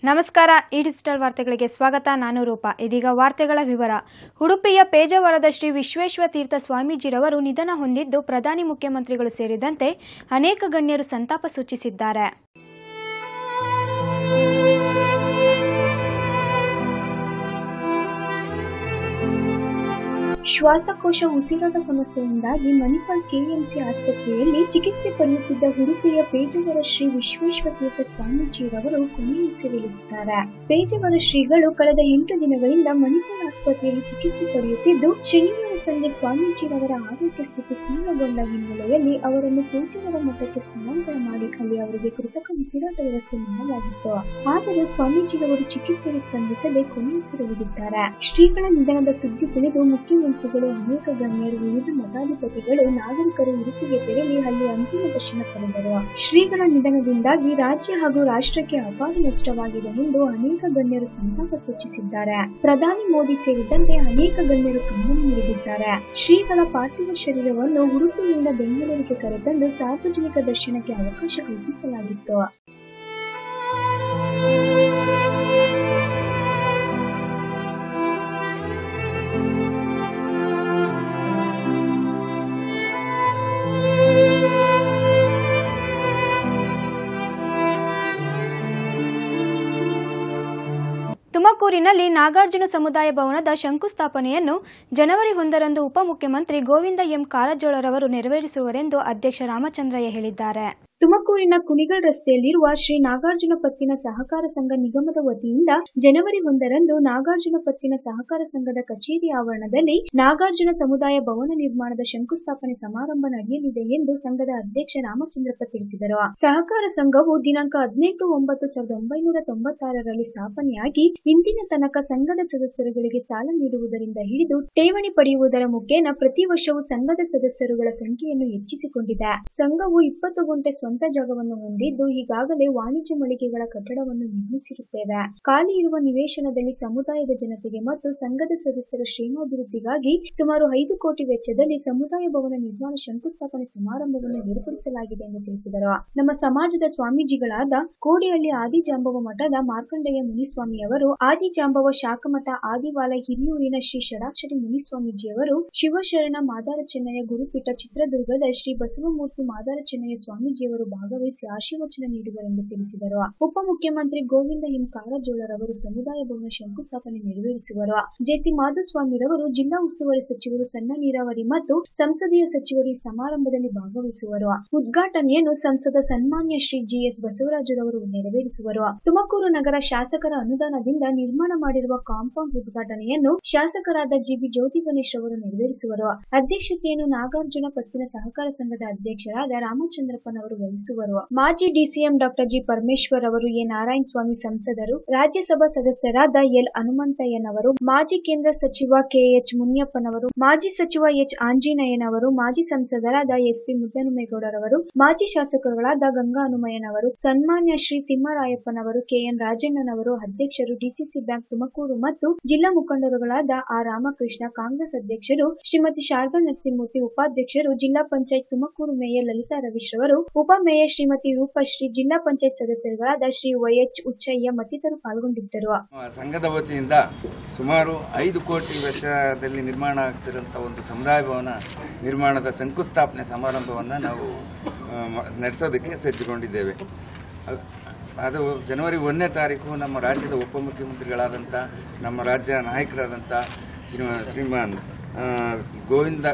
ನಮಸ್ಕಾರ ಈ ಡಿಜಿಟಲ್ ವಾರ್ತೆಗಳಿಗೆ ಸ್ವಾಗತ ನಾನು ರೂಪ ಇದೀಗ ವಾರ್ತೆಗಳ ವಿವರ ಉಡುಪಿಯ ಪೇಜಾವರದ ಶ್ರೀ ವಿಶ್ವೇಶ್ವರ ತೀರ್ಥ ಸ್ವಾಮೀಜಿರವರು ನಿಧನ ಹೊಂದಿದ್ದು ಪ್ರಧಾನಿ ಮುಖ್ಯಮಂತ್ರಿಗಳು ಸೇರಿದಂತೆ ಅನೇಕ ಗಣ್ಯರು ಸಂತಾಪ ಸೂಚಿಸಿದ್ದಾರೆ ಶ್ವಾಸಕೋಶ ಉಸಿರಾಟ ಸಮಸ್ಯೆಯಿಂದಾಗಿ ಮಣಿಪಾಲ್ ಕೆಎಂಸಿ ಆಸ್ಪತ್ರೆಯಲ್ಲಿ ಚಿಕಿತ್ಸೆ ಪಡೆಯುತ್ತಿದ್ದ ಉಡುಪಿಯ ಪೇಜಾವರ ಶ್ರೀ ವಿಶ್ವೇಶ್ವರ ತೀರ್ಥ ಸ್ವಾಮೀಜಿರವರು ಕೊನೆಯುಸಿರೆಳೆದಿದ್ದಾರೆ ಪೇಜಾವರ ಶ್ರೀಗಳು ಕಳೆದ ಎಂಟು ದಿನಗಳಿಂದ ಮಣಿಪಾಲ್ ಆಸ್ಪತ್ರೆಯಲ್ಲಿ ಚಿಕಿತ್ಸೆ ಪಡೆಯುತ್ತಿದ್ದು ಶನಿವಾರ ಸಂಜೆ ಸ್ವಾಮೀಜಿರವರ ಆರೋಗ್ಯ ಸ್ಥಿತಿ ತೀವ್ರಗೊಂಡ ಹಿನ್ನೆಲೆಯಲ್ಲಿ ಅವರನ್ನು ಪೇಜಾವರ ಮಠಕ್ಕೆ ಸ್ಥಳಾಂತರ ಮಾಡಿ ಅಲ್ಲಿ ಅವರಿಗೆ ಕೃತಕ ಉಸಿರಾಟ ವ್ಯವಸ್ಥೆ ಮಾಡಲಾಗಿತ್ತು ಆದರೂ ಸ್ವಾಮೀಜಿರವರು ಚಿಕಿತ್ಸೆಗೆ ಸ್ಪಂದಿಸದೆ ಕೊನೆಯುಸಿರೆಳೆದಿದ್ದಾರೆ ಶ್ರೀಗಳ ನಿಧನದ ಸುದ್ದಿ ತಿಳಿದು ಮುಖ್ಯಮಂತ್ರಿಗಳು ಅನೇಕ ಗಣ್ಯರು ವಿವಿಧ ಮಠಾಧಿಪತಿಗಳು ನಾಗರಿಕರು ಉಡುಪಿಗೆ ತೆರಳಿ ಅಲ್ಲಿ ಅಂತಿಮ ದರ್ಶನ ಪಡೆದರು ಶ್ರೀಗಳ ನಿಧನದಿಂದಾಗಿ ರಾಜ್ಯ ಹಾಗೂ ರಾಷ್ಟ್ರಕ್ಕೆ ಅಪಾರ ನಷ್ಟವಾಗಿದೆ ಎಂದು ಅನೇಕ ಗಣ್ಯರು ಸಂತಾಪ ಸೂಚಿಸಿದ್ದಾರೆ ಪ್ರಧಾನಿ ಮೋದಿ ಸೇರಿದಂತೆ ಅನೇಕ ಗಣ್ಯರು ಕಂಬನಿ ಮಿಡಿದಿದ್ದಾರೆ ಶ್ರೀಗಳ ಪಾರ್ಥಿವ ಶರೀರವನ್ನು ಉಡುಪಿಯಿಂದ ಬೆಂಗಳೂರಿಗೆ ಕರೆತಂದು ಸಾರ್ವಜನಿಕ ದರ್ಶನಕ್ಕೆ ಅವಕಾಶ ಕಲ್ಪಿಸಲಾಗಿತ್ತು ತುಮಕೂರಿನಲ್ಲಿ ನಾಗಾರ್ಜುನ ಸಮುದಾಯ ಭವನದ ಶಂಕುಸ್ಥಾಪನೆಯನ್ನು ಜನವರಿ ಒಂದರಂದು ಉಪಮುಖ್ಯಮಂತ್ರಿ ಗೋವಿಂದ ಎಂ ಕಾರಜೋಳರವರು ನೆರವೇರಿಸುವರೆಂದು ಅಧ್ಯಕ್ಷ ರಾಮಚಂದ್ರಯ್ಯ ಹೇಳಿದ್ದಾರೆ ತುಮಕೂರಿನ ಕುಣಿಗಲ್ ರಸ್ತೆಯಲ್ಲಿರುವ ಶ್ರೀ ನಾಗಾರ್ಜುನ ಪತ್ತಿನ ಸಹಕಾರ ಸಂಘ ನಿಗಮದ ವತಿಯಿಂದ ಜನವರಿ ಒಂದರಂದು ನಾಗಾರ್ಜುನ ಪತ್ತಿನ ಸಹಕಾರ ಸಂಘದ ಕಚೇರಿ ಆವರಣದಲ್ಲಿ ನಾಗಾರ್ಜುನ ಸಮುದಾಯ ಭವನ ನಿರ್ಮಾಣದ ಶಂಕುಸ್ಥಾಪನೆ ಸಮಾರಂಭ ನಡೆಯಲಿದೆ ಎಂದು ಸಂಘದ ಅಧ್ಯಕ್ಷ ರಾಮಚಂದ್ರಪ್ಪ ತಿಳಿಸಿದರು ಸಹಕಾರ ಸಂಘವು ದಿನಾಂಕ ಹದಿನೆಂಟು ಒಂಬತ್ತು ಸಾವಿರದ ಒಂಬೈನೂರ ತೊಂಬತ್ತಾರರಲ್ಲಿ ಸ್ಥಾಪನೆಯಾಗಿ ಇಂದಿನ ತನಕ ಸಂಘದ ಸದಸ್ಯರುಗಳಿಗೆ ಸಾಲ ನೀಡುವುದರಿಂದ ಹಿಡಿದು ಠೇವಣಿ ಪಡೆಯುವುದರ ಮುಖೇನ ಪ್ರತಿ ವರ್ಷವೂ ಸಂಘದ ಸದಸ್ಯರುಗಳ ಸಂಖ್ಯೆಯನ್ನು ಹೆಚ್ಚಿಸಿಕೊಂಡಿದೆ ಸಂಘವು ಇಪ್ಪತ್ತು ಗುಂಟೆ ಸ್ವಂತ ಜಾಗವನ್ನು ಹೊಂದಿದ್ದು ಈಗಾಗಲೇ ವಾಣಿಜ್ಯ ಮಳಿಗೆಗಳ ಕಟ್ಟಡವನ್ನು ನಿರ್ಮಿಸಿರುತ್ತೇವೆ ಖಾಲಿ ಇರುವ ನಿವೇಶನದಲ್ಲಿ ಸಮುದಾಯದ ಜನತೆಗೆ ಮತ್ತು ಸಂಘದ ಸದಸ್ಯರ ಶ್ರೇಣಾಭಿವೃದ್ಧಿಗಾಗಿ ಸುಮಾರು ಐದು ಕೋಟಿ ವೆಚ್ಚದಲ್ಲಿ ಸಮುದಾಯ ಭವನ ನಿರ್ಮಾಣ ಶಂಕುಸ್ಥಾಪನೆ ಸಮಾರಂಭವನ್ನು ಏರ್ಪಡಿಸಲಾಗಿದೆ ಎಂದು ತಿಳಿಸಿದರು ನಮ್ಮ ಸಮಾಜದ ಸ್ವಾಮೀಜಿಗಳಾದ ಕೋಡಿಹಳ್ಳಿ ಆದಿಜಾಂಬವ ಮಠದ ಮಾರ್ಕಂಡೇಯ ಮುನಿಸ್ವಾಮಿಯವರು ಆದಿಜಾಂಬವ ಶಾಖಮಠ ಆದಿವಾಲ ಹಿರಿಯೂರಿನ ಶ್ರೀ ಷಡಾಕ್ಷರಿ ಮುನಿಸ್ವಾಮೀಜಿಯವರು ಶಿವಶರಣ ಮಾದಾರ ಚೆನ್ನಯ್ಯ ಗುರುಪೀಠ ಚಿತ್ರದುರ್ಗದ ಶ್ರೀ ಬಸವಮೂರ್ತಿ ಮಾದಾರ ಚೆನ್ನಯ್ಯ ಸ್ವಾಮೀಜಿಯವರು ಭಾಗವಹಿಸಿ ಆಶೀರ್ವಚನ ನೀಡುವರೆಂದು ತಿಳಿಸಿದರು ಉಪಮುಖ್ಯಮಂತ್ರಿ ಗೋವಿಂದ ಎಂ ಕಾರಜೋಳರವರು ಸಮುದಾಯ ಭವನ ಶಂಕುಸ್ಥಾಪನೆ ನೆರವೇರಿಸುವರು ಜೆಸಿ ಮಾಧುಸ್ವಾಮಿರವರು ಜಿಲ್ಲಾ ಉಸ್ತುವಾರಿ ಸಚಿವರು ಸಣ್ಣ ನೀರಾವರಿ ಮತ್ತು ಸಂಸದೀಯ ಸಚಿವರು ಈ ಸಮಾರಂಭದಲ್ಲಿ ಭಾಗವಹಿಸುವರು ಉದ್ಘಾಟನೆಯನ್ನು ಸಂಸದ ಸನ್ಮಾನ್ಯ ಶ್ರೀ ಜಿಎಸ್ ಬಸವರಾಜರವರು ನೆರವೇರಿಸುವರು ತುಮಕೂರು ನಗರ ಶಾಸಕರ ಅನುದಾನದಿಂದ ನಿರ್ಮಾಣ ಮಾಡಿರುವ ಕಾಂಪೌಂಡ್ ಉದ್ಘಾಟನೆಯನ್ನು ಶಾಸಕರಾದ ಜಿಬಿ ಜ್ಯೋತಿ ಗಣೇಶ್ ಅವರು ನೆರವೇರಿಸುವರು ಅಧ್ಯಕ್ಷತೆಯನ್ನು ನಾಗಾರ್ಜುನ ಪತ್ತಿನ ಸಹಕಾರ ಸಂಘದ ಅಧ್ಯಕ್ಷರಾದ ರಾಮಚಂದ್ರಪ್ಪನವರು ವಹಿಸುವರು ಮಾಜಿ ಡಿಸಿಎಂ ಡಾಕ್ಟರ್ ಜಿ ಪರಮೇಶ್ವರ್ ಅವರು ಎ ನಾರಾಯಣ ಸ್ವಾಮಿ ಸಂಸದರು ರಾಜ್ಯಸಭಾ ಸದಸ್ಯರಾದ ಎಲ್ ಹನುಮಂತಯ್ಯನವರು ಮಾಜಿ ಕೇಂದ್ರ ಸಚಿವ ಕೆಎಚ್ ಮುನಿಯಪ್ಪನವರು ಮಾಜಿ ಸಚಿವ ಎಚ್ ಆಂಜನೇಯನವರು ಮಾಜಿ ಸಂಸದರಾದ ಎಸ್ಪಿ ಮುದ್ದನುಮೇಗೌಡರವರು ಮಾಜಿ ಶಾಸಕರುಗಳಾದ ಗಂಗಾ ಹನುಮಯ್ಯನವರು ಸನ್ಮಾನ್ಯ ಶ್ರೀ ತಿಮ್ಮರಾಯಪ್ಪನವರು ಕೆಎನ್ ರಾಜಣ್ಣನವರು ಅಧ್ಯಕ್ಷರು ಡಿಸಿಸಿ ಬ್ಯಾಂಕ್ ತುಮಕೂರು ಮತ್ತು ಜಿಲ್ಲಾ ಮುಖಂಡರುಗಳಾದ ಆರ್ ರಾಮಕೃಷ್ಣ ಕಾಂಗ್ರೆಸ್ ಅಧ್ಯಕ್ಷರು ಶ್ರೀಮತಿ ಶಾರದಾ ನರಸಿಂಹಮೂರ್ತಿ ಉಪಾಧ್ಯಕ್ಷರು ಜಿಲ್ಲಾ ಪಂಚಾಯತ್ ತುಮಕೂರು ಮೇಯರ್ ಲಲಿತಾ ರವೀಶ್ ರವರು ಉಪ ಮೇಯರ್ ಶ್ರೀಮತಿ ರೂಪಶ್ರೀ ಜಿಲ್ಲಾ ಪಂಚಾಯತ್ ಸದಸ್ಯರುಗಳಾದ ಶ್ರೀ ವೈಎಚ್ ಉಚ್ಚಯ್ಯ ಮತ್ತಿತರರು ಪಾಲ್ಗೊಂಡಿದ್ದರು ನಮ್ಮ ಸಂಘದ ವತಿಯಿಂದ ಸುಮಾರು ಐದು ಕೋಟಿ ವೆಚ್ಚದಲ್ಲಿ ನಿರ್ಮಾಣ ಆಗ್ತಿರೋಂಥ ಒಂದು ಸಮುದಾಯ ಭವನ ನಿರ್ಮಾಣದ ಶಂಕುಸ್ಥಾಪನೆ ಸಮಾರಂಭವನ್ನು ನಾವು ಆ, ಮ- ನಡೆಸೋದಕ್ಕೆ ಸಜ್ಜುಗೊಂಡಿದ್ದೇವೆ ಅ- ಅದು ಜನವರಿ ಒಂದನೇ ತಾರೀಕು ನಮ್ಮ ರಾಜ್ಯದ ಉಪಮುಖ್ಯಮಂತ್ರಿಗಳಾದಂಥ ನಮ್ಮ ರಾಜ್ಯ ನಾಯಕರಾದಂಥ ಶ್ರೀಮ ಶ್ರೀಮಾನ್ ಆ, ಗೋವಿಂದ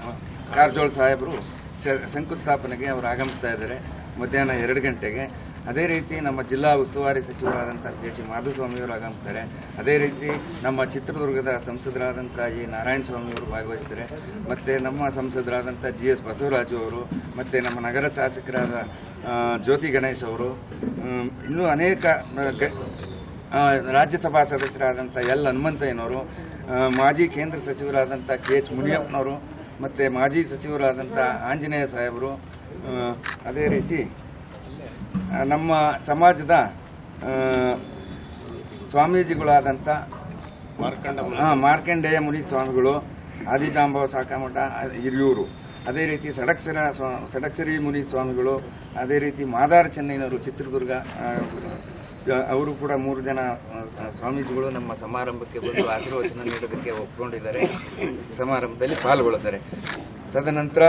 ಕಾರಜೋಳ ಸಾಹೇಬರು ಶ- ಶಂಕುಸ್ಥಾಪನೆಗೆ ಅವರು ಆಗಮಿಸ್ತಾ ಇದ್ದಾರೆ ಮಧ್ಯಾಹ್ನ ಎರಡು ಗಂಟೆಗೆ ಅದೇ ರೀತಿ ನಮ್ಮ ಜಿಲ್ಲಾ ಉಸ್ತುವಾರಿ ಸಚಿವರಾದಂಥ ಜೆ ಸಿ ಮಾಧುಸ್ವಾಮಿಯವರು ಆಗಮಿಸ್ತಾರೆ ಅದೇ ರೀತಿ ನಮ್ಮ ಚಿತ್ರದುರ್ಗದ ಸಂಸದರಾದಂಥ ಎ ನಾರಾಯಣ ಸ್ವಾಮಿಯವರು ಭಾಗವಹಿಸ್ತಾರೆ ಮತ್ತು ನಮ್ಮ ಸಂಸದರಾದಂಥ ಜಿ ಎಸ್ ಬಸವರಾಜು ಅವರು ಮತ್ತು ನಮ್ಮ ನಗರ ಶಾಸಕರಾದ ಆ, ಜ್ಯೋತಿ ಗಣೇಶ್ ಅವರು ಹ್ಮ್, ಇನ್ನೂ ಅನೇಕ ಆ, ಗ- ಆ, ರಾಜ್ಯಸಭಾ ಸದಸ್ಯರಾದಂಥ ಎಲ್ ಹನುಮಂತಯ್ಯನವರು ಆ, ಮಾಜಿ ಕೇಂದ್ರ ಸಚಿವರಾದಂಥ ಕೆ ಎಚ್ ಮುನಿಯಪ್ಪನವರು ಮತ್ತು ಮಾಜಿ ಸಚಿವರಾದಂಥ ಆಂಜನೇಯ ಸಾಹೇಬರು ಆ, ಅದೇ ರೀತಿ ಆ, ನಮ್ಮ ಸಮಾಜದ ಆ, ಸ್ವಾಮೀಜಿಗಳಾದಂಥ ಹಾಂ ಮಾರ್ಕಂಡೇಯ ಮುನಿ ಸ್ವಾಮಿಗಳು ಆದಿಜಾಂಬವ ಸಾಕಮಠ ಹಿರಿಯೂರು ಅದೇ ರೀತಿ ಸಡಕ್ಷರ ಸ್ವಾ ಸಡಕ್ಷರಿ ಮುನಿ ಸ್ವಾಮಿಗಳು ಅದೇ ರೀತಿ ಮಾದಾರ ಚೆನ್ನೈನವರು ಚಿತ್ರದುರ್ಗ ಆ, ಅವರು ಕೂಡ ಮೂರು ಜನ ಆ, ಸ್ವಾಮೀಜಿಗಳು ನಮ್ಮ ಸಮಾರಂಭಕ್ಕೆ ಬಂದು ಆಶೀರ್ವಚನ ನೀಡೋದಕ್ಕೆ ಒಪ್ಕೊಂಡಿದ್ದಾರೆ ಸಮಾರಂಭದಲ್ಲಿ ಪಾಲ್ಗೊಳ್ಳುತ್ತಾರೆ ತದನಂತರ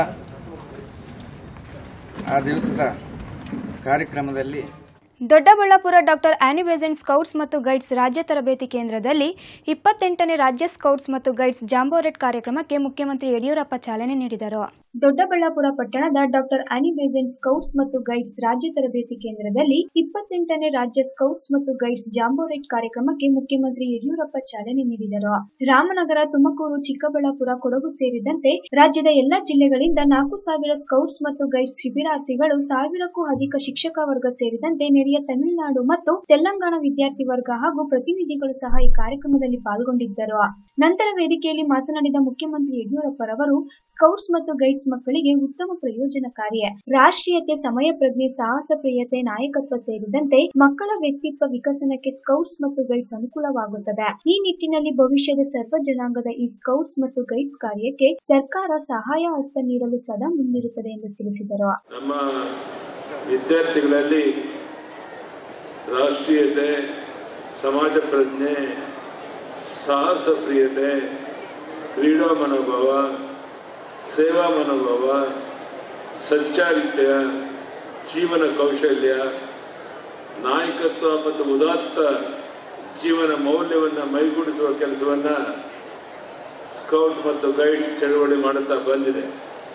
ಆ ದಿವಸದ ಕಾರ್ಯಕ್ರಮದಲ್ಲಿ Doddaballapura doctor Annie Besant scouts ಮತ್ತು ಗೈಡ್ಸ್ ರಾಜ್ಯ ತರಬೇತಿ ಕೇಂದ್ರದಲ್ಲಿ ಇಪ್ಪತ್ತೆಂಟನೇ ರಾಜ್ಯ ಸ್ಕೌಟ್ಸ್ ಮತ್ತು ಗೈಡ್ಸ್ ಜಾಂಬೋರೆಟ್ ಕಾರ್ಯಕ್ರಮಕ್ಕೆ ಮುಖ್ಯಮಂತ್ರಿ ಯಡಿಯೂರಪ್ಪ ಚಾಲನೆ ನೀಡಿದರು ದೊಡ್ಡಬಳ್ಳಾಪುರ ಪಟ್ಟಣದ ಡಾಕ್ಟರ್ ಆನಿ ಬೆಸೆಂಟ್ ಸ್ಕೌಟ್ಸ್ ಮತ್ತು ಗೈಡ್ಸ್ ರಾಜ್ಯ ತರಬೇತಿ ಕೇಂದ್ರದಲ್ಲಿ ಇಪ್ಪತ್ತೆಂಟನೇ ರಾಜ್ಯ ಸ್ಕೌಟ್ಸ್ ಮತ್ತು ಗೈಡ್ಸ್ ಜಾಂಬೋರೆಟ್ ಕಾರ್ಯಕ್ರಮಕ್ಕೆ ಮುಖ್ಯಮಂತ್ರಿ ಯಡಿಯೂರಪ್ಪ ಚಾಲನೆ ನೀಡಿದರು ರಾಮನಗರ ತುಮಕೂರು ಚಿಕ್ಕಬಳ್ಳಾಪುರ ಕೊಡಗು ಸೇರಿದಂತೆ ರಾಜ್ಯದ ಎಲ್ಲಾ ಜಿಲ್ಲೆಗಳಿಂದ ನಾಲ್ಕು ಸಾವಿರ ಸ್ಕೌಟ್ಸ್ ಮತ್ತು ಗೈಡ್ಸ್ ಶಿಬಿರಾರ್ಥಿಗಳು ಸಾವಿರಕ್ಕೂ ಅಧಿಕ ಶಿಕ್ಷಕ ವರ್ಗ ಸೇರಿದಂತೆ ನೆರೆಯ ತಮಿಳುನಾಡು ಮತ್ತು ತೆಲಂಗಾಣ ವಿದ್ಯಾರ್ಥಿ ವರ್ಗ ಹಾಗೂ ಪ್ರತಿನಿಧಿಗಳು ಸಹ ಈ ಕಾರ್ಯಕ್ರಮದಲ್ಲಿ ಪಾಲ್ಗೊಂಡಿದ್ದರು ನಂತರ ವೇದಿಕೆಯಲ್ಲಿ ಮಾತನಾಡಿದ ಮುಖ್ಯಮಂತ್ರಿ ಯಡಿಯೂರಪ್ಪರವರು ಸ್ಕೌಟ್ಸ್ ಮತ್ತು ಗೈಡ್ಸ್ ಮಕ್ಕಳಿಗೆ ಉತ್ತಮ ಪ್ರಯೋಜನಕಾರಿ ರಾಷ್ಟ್ರೀಯತೆ ಸಮಯ ಪ್ರಜ್ಞೆ ಸಾಹಸ ಪ್ರಿಯತೆ ನಾಯಕತ್ವ ಸೇರಿದಂತೆ ಮಕ್ಕಳ ವ್ಯಕ್ತಿತ್ವ ವಿಕಸನಕ್ಕೆ ಸ್ಕೌಟ್ಸ್ ಮತ್ತು ಗೈಡ್ಸ್ ಅನುಕೂಲವಾಗುತ್ತದೆ ಈ ನಿಟ್ಟಿನಲ್ಲಿ ಭವಿಷ್ಯದ ಸರ್ವ ಜನಾಂಗದ ಈ ಸ್ಕೌಟ್ಸ್ ಮತ್ತು ಗೈಡ್ಸ್ ಕಾರ್ಯಕ್ಕೆ ಸರ್ಕಾರ ಸಹಾಯ ಹಸ್ತ ನೀಡಲು ಸದಾ ಮುಂದಿರುತ್ತದೆ ಎಂದು ತಿಳಿಸಿದರು ನಮ್ಮ ವಿದ್ಯಾರ್ಥಿಗಳಲ್ಲಿ ರಾಷ್ಟ್ರೀಯತೆ ಸಮಾಜ ಪ್ರಜ್ಞೆ ಸಾಹಸ ಪ್ರಿಯತೆ ಕ್ರೀಡಾ ಮನೋಭಾವ ಸೇವಾ ಮನೋಭಾವ ಸಚ್ಚಾರಿತ್ಯ ಜೀವನ ಕೌಶಲ್ಯ ನಾಯಕತ್ವ ಮತ್ತು ಉದಾತ್ತ ಜೀವನ ಮೌಲ್ಯವನ್ನು ಮೈಗೂಡಿಸುವ ಕೆಲಸವನ್ನು ಸ್ಕೌಟ್ ಮತ್ತು ಗೈಡ್ಸ್ ಚಳವಳಿ ಮಾಡುತ್ತಾ ಬಂದಿದೆ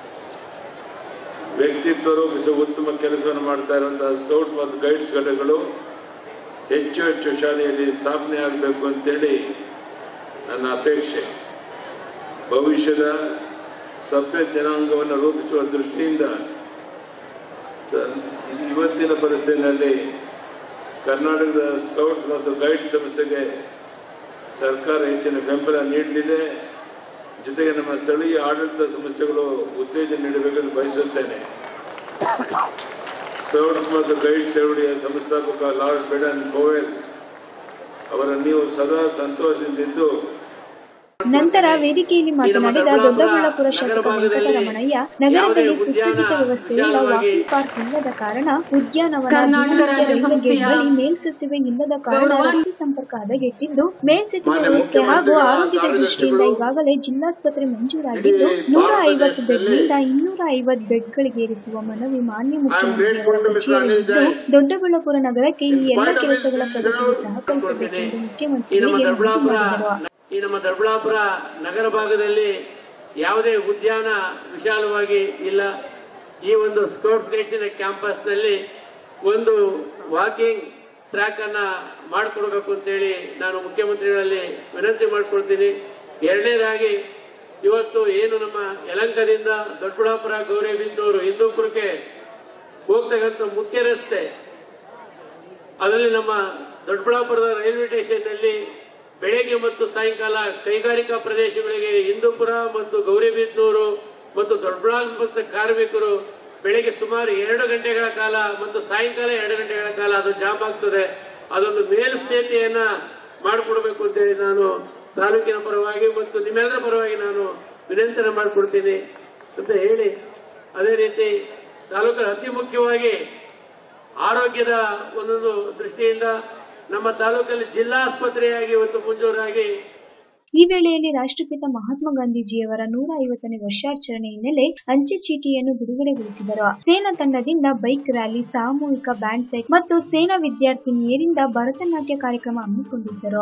ವ್ಯಕ್ತಿತ್ವ ರೂಪಿಸುವ ಉತ್ತಮ ಕೆಲಸವನ್ನು ಮಾಡ್ತಾ ಇರುವಂತಹ ಸ್ಕೌಟ್ ಮತ್ತು ಗೈಡ್ಸ್ ಘಟಕಗಳು ಹೆಚ್ಚು ಹೆಚ್ಚು ಶಾಲೆಯಲ್ಲಿ ಸ್ಥಾಪನೆ ಆಗಬೇಕು ಅಂತೇಳಿ ನನ್ನ ಅಪೇಕ್ಷೆ ಭವಿಷ್ಯದ ಸಭ್ಯ ಜನಾಂಗವನ್ನು ರೂಪಿಸುವ ದೃಷ್ಟಿಯಿಂದ ಸ- ಇವತ್ತಿನ ಪರಿಸ್ಥಿತಿಯಲ್ಲಿ ಕರ್ನಾಟಕದ ಸ್ಕೌಟ್ಸ್ ಮತ್ತು ಗೈಡ್ಸ್ ಸಂಸ್ಥೆಗೆ ಸರ್ಕಾರ ಹೆಚ್ಚಿನ ಬೆಂಬಲ ನೀಡಲಿದೆ ಜೊತೆಗೆ ನಮ್ಮ ಸ್ಥಳೀಯ ಆಡಳಿತ ಸಂಸ್ಥೆಗಳು ಉತ್ತೇಜನ ನೀಡಬೇಕೆಂದು ಬಯಸುತ್ತೇನೆ ಸ್ಕೌಟ್ಸ್ ಮತ್ತು ಗೈಡ್ ಚಳವಳಿಯ ಸಂಸ್ಥಾಪಕ ಲಾರ್ಡ್ ಬೆಡನ್ ಬೋವೆಲ್ ಅವರನ್ನು ನೀವು ಸದಾ ಸಂತೋಷದಿಂದಿದ್ದು ನಂತರ ವೇದಿಕೆಯಲ್ಲಿ ಮಾತನಾಡಿದ ದೊಡ್ಡಬಳ್ಳಾಪುರ ಶಾಸಕ ವೆಂಕಟರಮಣಯ್ಯ ನಗರದಲ್ಲಿ ಸುಸಜ್ಜಿತ ವ್ಯವಸ್ಥೆಯುಳ್ಳ ವಾಕಿಂಗ್ ಪಾರ್ಕ್ ಇಲ್ಲದ ಕಾರಣ ಉದ್ಯಾನವನ ಕರ್ನಾಟಕ ಬೀದಿ ರಾಜ್ಯ ರೈಲ್ವೆ ಸಂಸ್ಥೆಯ ಗೇಟ್ ಬಳಿ ಮೇಲ್ಸೇತುವೆ ಇಲ್ಲದ ಕಾರಣ ಗೌರವ- ರಸ್ತೆ ಸಂಪರ್ಕ ಹದಗೆಟ್ಟಿದ್ದು ಮೇಲ್ಸೇತುವೆ ಮಾನ್ಯ ವ್ಯವಸ್ಥೆ ಹಾಗೂ ಮುಖ್ಯಮಂತ್ರಿಗಳ ಆರೋಗ್ಯದ ದೃಷ್ಟಿಯಿಂದ ಕಾರ್ಯದರ್ಶಿಗಳು ಈಗಾಗಲೇ ಜಿಲ್ಲಾಸ್ಪತ್ರೆ ಮಂಜೂರಾಗಿದ್ದು ಇಡೀ ನೂರ ಭಾರತ ಐವತ್ತು ದೇಶದಲ್ಲಿ ಬೆಡ್ನಿಂದ ಇನ್ನೂರ ಐವತ್ತು ಬೆಡ್ಗಳಿಗೆ ಏರಿಸುವ ಮನವಿ ಮಾನ್ಯ grateful ಮುಖ್ಯಮಂತ್ರಿಯವರ to Mr. Anil ಕಚೇರಿಯಿದ್ದು Jain. Doddaballapura ನಗರಕ್ಕೆ ಈ In ಎಲ್ಲ spite of ಕೆಲಸಗಳ his ಪ್ರಗತಿಗೆ reserve, ಸಹಕರಿಸಬೇಕೆಂದು ಈ ನಮ್ಮ ಮುಖ್ಯಮಂತ್ರಿಗಳಿಗೆ ಮನವಿ ದೊಡ್ಡಬಳ್ಳಾಪುರ ಮಾಡಿದರು ಈ ನಮ್ಮ ದೊಡ್ಡಬಳ್ಳಾಪುರ ನಗರ ಭಾಗದಲ್ಲಿ ಯಾವುದೇ ಉದ್ಯಾನ ವಿಶಾಲವಾಗಿ ಇಲ್ಲ ಈ ಒಂದು ಸ್ಕೌಟ್ಸ್ ಗೈಡ್ಸಿನ ಕ್ಯಾಂಪಸ್ನಲ್ಲಿ ಒಂದು ವಾಕಿಂಗ್ ಟ್ರ್ಯಾಕ್ ಅನ್ನ ಮಾಡಿಕೊಡ್ಬೇಕು ಅಂತೇಳಿ ನಾನು ಮುಖ್ಯಮಂತ್ರಿಗಳಲ್ಲಿ ವಿನಂತಿ ಮಾಡ್ಕೊಳ್ತೀನಿ ಎರಡನೇದಾಗಿ ಇವತ್ತು ಏನು ನಮ್ಮ ಯಲಂಕದಿಂದ ದೊಡ್ಡಬಳ್ಳಾಪುರ ಗೌರಿಬಿದನೂರು ಹಿಂದೂಪುರಕ್ಕೆ ಹೋಗ್ತಕ್ಕಂಥ ಮುಖ್ಯ ರಸ್ತೆ ಅದರಲ್ಲಿ ನಮ್ಮ ದೊಡ್ಡಬಳ್ಳಾಪುರದ ರೈಲ್ವೆ ಸ್ಟೇಷನ್ನಲ್ಲಿ ಬೆಳಗ್ಗೆ ಮತ್ತು ಸಾಯಂಕಾಲ ಕೈಗಾರಿಕಾ ಪ್ರದೇಶಗಳಿಗೆ ಹಿಂದೂಪುರ ಮತ್ತು ಗೌರಿಬಿದನೂರು ಮತ್ತು ದೊಡ್ಡಬಳ್ಳಾಪುರದ ಕಾರ್ಮಿಕರು ಬೆಳಗ್ಗೆ ಸುಮಾರು ಎರಡು ಗಂಟೆಗಳ ಕಾಲ ಮತ್ತು ಸಾಯಂಕಾಲ ಎರಡು ಗಂಟೆಗಳ ಕಾಲ ಅದು ಜಾಮ್ ಆಗ್ತದೆ ಅದೊಂದು ಮೇಲ್ಸೇತುವೆಯನ್ನ ಮಾಡಿಕೊಡ್ಬೇಕು ಅಂತೇಳಿ ನಾನು ತಾಲೂಕಿನ ಪರವಾಗಿ ಮತ್ತು ನಿಮ್ಮೆಲ್ಲರ ಪರವಾಗಿ ನಾನು ವಿನಂತಿನ ಮಾಡಿಕೊಡ್ತೀನಿ ಅಂತ ಹೇಳಿ ಅದೇ ರೀತಿ ತಾಲೂಕಿನ ಅತಿ ಮುಖ್ಯವಾಗಿ ಆರೋಗ್ಯದ ಒಂದೊಂದು ದೃಷ್ಟಿಯಿಂದ ನಮ್ಮ ತಾಲೂಕಲ್ಲಿ ಜಿಲ್ಲಾಸ್ಪತ್ರೆಯಾಗಿ ಇವತ್ತು ಮುಂಜೂರಾಗಿ ಈ ವೇಳೆಯಲ್ಲಿ ರಾಷ್ಟ್ರಪಿತ ಮಹಾತ್ಮ ಗಾಂಧೀಜಿಯವರ ನೂರ ಐವತ್ತನೇ ವರ್ಷಾಚರಣೆ ಹಿನ್ನೆಲೆ ಅಂಚೆ ಚೀಟಿಯನ್ನು ಬಿಡುಗಡೆಗೊಳಿಸಿದರು ಸೇನಾ ತಂಡದಿಂದ ಬೈಕ್ ರ್ಯಾಲಿ ಸಾಮೂಹಿಕ ಬ್ಯಾಂಡ್ ಸೆಟ್ ಮತ್ತು ಸೇನಾ ವಿದ್ಯಾರ್ಥಿನಿಯರಿಂದ ಭರತನಾಟ್ಯ ಕಾರ್ಯಕ್ರಮ ಹಮ್ಮಿಕೊಂಡಿದ್ದರು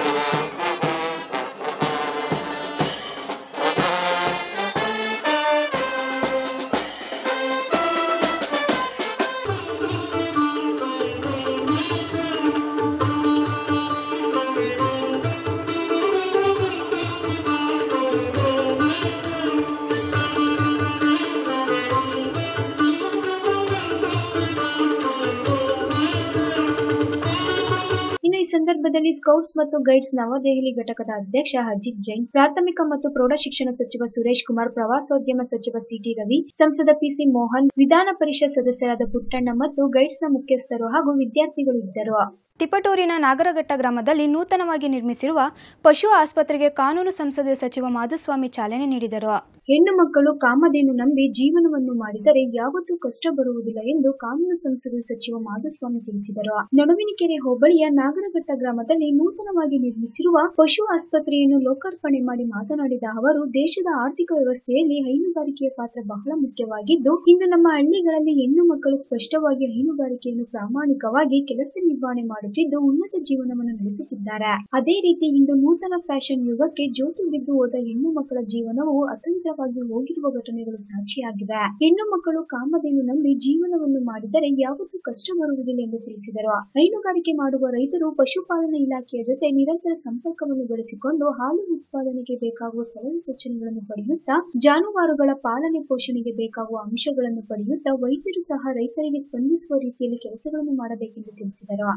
ಇನ್ನು ಈ ಸಂದರ್ಭದಲ್ಲಿ ಸ್ಕೌಟ್ಸ್ ಮತ್ತು ಗೈಡ್ಸ್ ನವದೆಹಲಿ ಘಟಕದ ಅಧ್ಯಕ್ಷ ಅಜಿತ್ ಜೈನ್ ಪ್ರಾಥಮಿಕ ಮತ್ತು ಪ್ರೌಢಶಿಕ್ಷಣ ಸಚಿವ ಸುರೇಶ್ ಕುಮಾರ್ ಪ್ರವಾಸೋದ್ಯಮ ಸಚಿವ ಸಿಟಿ ರವಿ ಸಂಸದ ಪಿಸಿ ಮೋಹನ್ ವಿಧಾನ ಪರಿಷತ್ ಸದಸ್ಯರಾದ ಪುಟ್ಟಣ್ಣ ಮತ್ತು ಗೈಡ್ಸ್ನ ಮುಖ್ಯಸ್ಥರು ಹಾಗೂ ವಿದ್ಯಾರ್ಥಿಗಳು ಇದ್ದರು ತಿಪಟೂರಿನ ನಾಗರಘಟ್ಟ ಗ್ರಾಮದಲ್ಲಿ ನೂತನವಾಗಿ ನಿರ್ಮಿಸಿರುವ ಪಶು ಆಸ್ಪತ್ರೆಗೆ ಕಾನೂನು ಸಂಸದೀಯ ಸಚಿವ ಮಾಧುಸ್ವಾಮಿ ಚಾಲನೆ ನೀಡಿದರು ಹೆಣ್ಣು ಮಕ್ಕಳು ಕಾಮಧೇನು ನಂಬಿ ಜೀವನವನ್ನು ಮಾಡಿದರೆ ಯಾವತ್ತೂ ಕಷ್ಟ ಬರುವುದಿಲ್ಲ ಎಂದು ಕಾನೂನು ಸಂಸದೀಯ ಸಚಿವ ಮಾಧುಸ್ವಾಮಿ ತಿಳಿಸಿದರು ನಡುವಿನಕೆರೆ ಹೋಬಳಿಯ ನಾಗರಘಟ್ಟ ಗ್ರಾಮದಲ್ಲಿ ನೂತನವಾಗಿ ನಿರ್ಮಿಸಿರುವ ಪಶು ಆಸ್ಪತ್ರೆಯನ್ನು ಲೋಕಾರ್ಪಣೆ ಮಾಡಿ ಮಾತನಾಡಿದ ಅವರು ದೇಶದ ಆರ್ಥಿಕ ವ್ಯವಸ್ಥೆಯಲ್ಲಿ ಹೈನುಗಾರಿಕೆಯ ಪಾತ್ರ ಬಹಳ ಮುಖ್ಯವಾಗಿದ್ದು ಇಂದು ನಮ್ಮ ಹಳ್ಳಿಗಳಲ್ಲಿ ಹೆಣ್ಣು ಮಕ್ಕಳು ಸ್ಪಷ್ಟವಾಗಿ ಹೈನುಗಾರಿಕೆಯನ್ನು ಪ್ರಾಮಾಣಿಕವಾಗಿ ಕೆಲಸ ನಿರ್ವಹಣೆ ಮಾಡುತ್ತಿದ್ದು ಉನ್ನತ ಜೀವನವನ್ನು ನಡೆಸುತ್ತಿದ್ದಾರೆ ಅದೇ ರೀತಿ ಇಂದು ನೂತನ ಫ್ಯಾಷನ್ ಯುಗಕ್ಕೆ ಜೋತು ಬಿದ್ದು ಹೋದ ಹೆಣ್ಣು ಮಕ್ಕಳ ಜೀವನವು ಅತಂತ್ರವಾಗಿ ಹೋಗಿರುವ ಘಟನೆಗಳು ಸಾಕ್ಷಿಯಾಗಿವೆ ಹೆಣ್ಣು ಮಕ್ಕಳು ಕಾಮಧೇನು ನಂಬಿ ಜೀವನವನ್ನು ಮಾಡಿದರೆ ಯಾವತ್ತೂ ಕಷ್ಟ ಬರುವುದಿಲ್ಲ ಎಂದು ತಿಳಿಸಿದರು ಹೈನುಗಾರಿಕೆ ಮಾಡುವ ರೈತರು ಪಶುಪಾಲನಾ ಇಲಾಖೆಯ ಜೊತೆ ನಿರಂತರ ಸಂಪರ್ಕವನ್ನು ಬೆಳೆಸಿಕೊಂಡು ಹಾಲು ಉತ್ಪಾದನೆಗೆ ಬೇಕಾಗುವ ಸಲಹೆ ಸೂಚನೆಗಳನ್ನು ಪಡೆಯುತ್ತಾ ಜಾನುವಾರುಗಳ ಪಾಲನೆ ಪೋಷಣೆಗೆ ಬೇಕಾಗುವ ಅಂಶಗಳನ್ನು ಪಡೆಯುತ್ತಾ ವೈದ್ಯರು ಸಹ ರೈತರಿಗೆ ಸ್ಪಂದಿಸುವ ರೀತಿಯಲ್ಲಿ ಕೆಲಸಗಳನ್ನು ಮಾಡಬೇಕೆಂದು ತಿಳಿಸಿದರು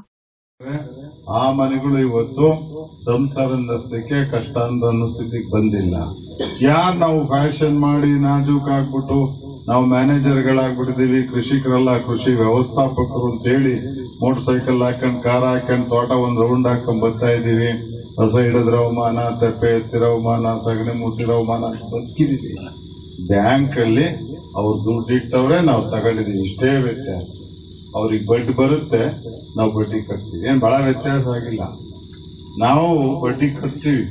ಆ ಮನೆಗಳು ಇವತ್ತು ಸಂಸಾರ ನಡೆಸಲಿಕ್ಕೆ ಕಷ್ಟ ಅಂತ ಅನ್ನೋ ಸ್ಥಿತಿಗೆ ಬಂದಿಲ್ಲ ಯಾರು ನಾವು ಫ್ಯಾಷನ್ ಮಾಡಿ ನಾಜೂಕ್ ಆಗ್ಬಿಟ್ಟು ನಾವು ಮ್ಯಾನೇಜರ್ಗಳಾಗ್ಬಿಟ್ಟಿದೀವಿ ಕೃಷಿಕರೆಲ್ಲ ಕೃಷಿ ವ್ಯವಸ್ಥಾಪಕರು ಅಂತೇಳಿ ಮೋಟರ್ ಸೈಕಲ್ ಹಾಕೊಂಡ್ ಕಾರ್ ಹಾಕೊಂಡ್ ತೋಟ ಒಂದ್ ರೌಂಡ್ ಹಾಕೊಂಡ್ ಬರ್ತಾ ಇದೀವಿ ಹೊಸ ಹಿಡಿದ್ರ ಅವಮಾನ ತೆಪ್ಪೆ ಎತ್ತಿರೋ ಅವಮಾನ ಸಗಣಿ ಮುಟ್ಟಿರೋ ಅವಮಾನ ಅಂತ ಬದುಕಿದೀವಿ ಬ್ಯಾಂಕ್ ಅಲ್ಲಿ ಅವ್ರು ದುಡ್ಡು ಇಟ್ಟವ್ರೆ ನಾವು ತಗೊಂಡಿದೀವಿ ಇಷ್ಟೇ ವ್ಯತ್ಯಾಸ ಅವ್ರಿಗೆ ಬಡ್ಡಿ ಬರುತ್ತೆ ನಾವು ಬಡ್ಡಿ ಕಟ್ತೀವಿ ಏನ್ ಬಹಳ ವ್ಯತ್ಯಾಸ ಆಗಿಲ್ಲ ನಾವು ಬಡ್ಡಿ ಕಟ್ತೀವಿ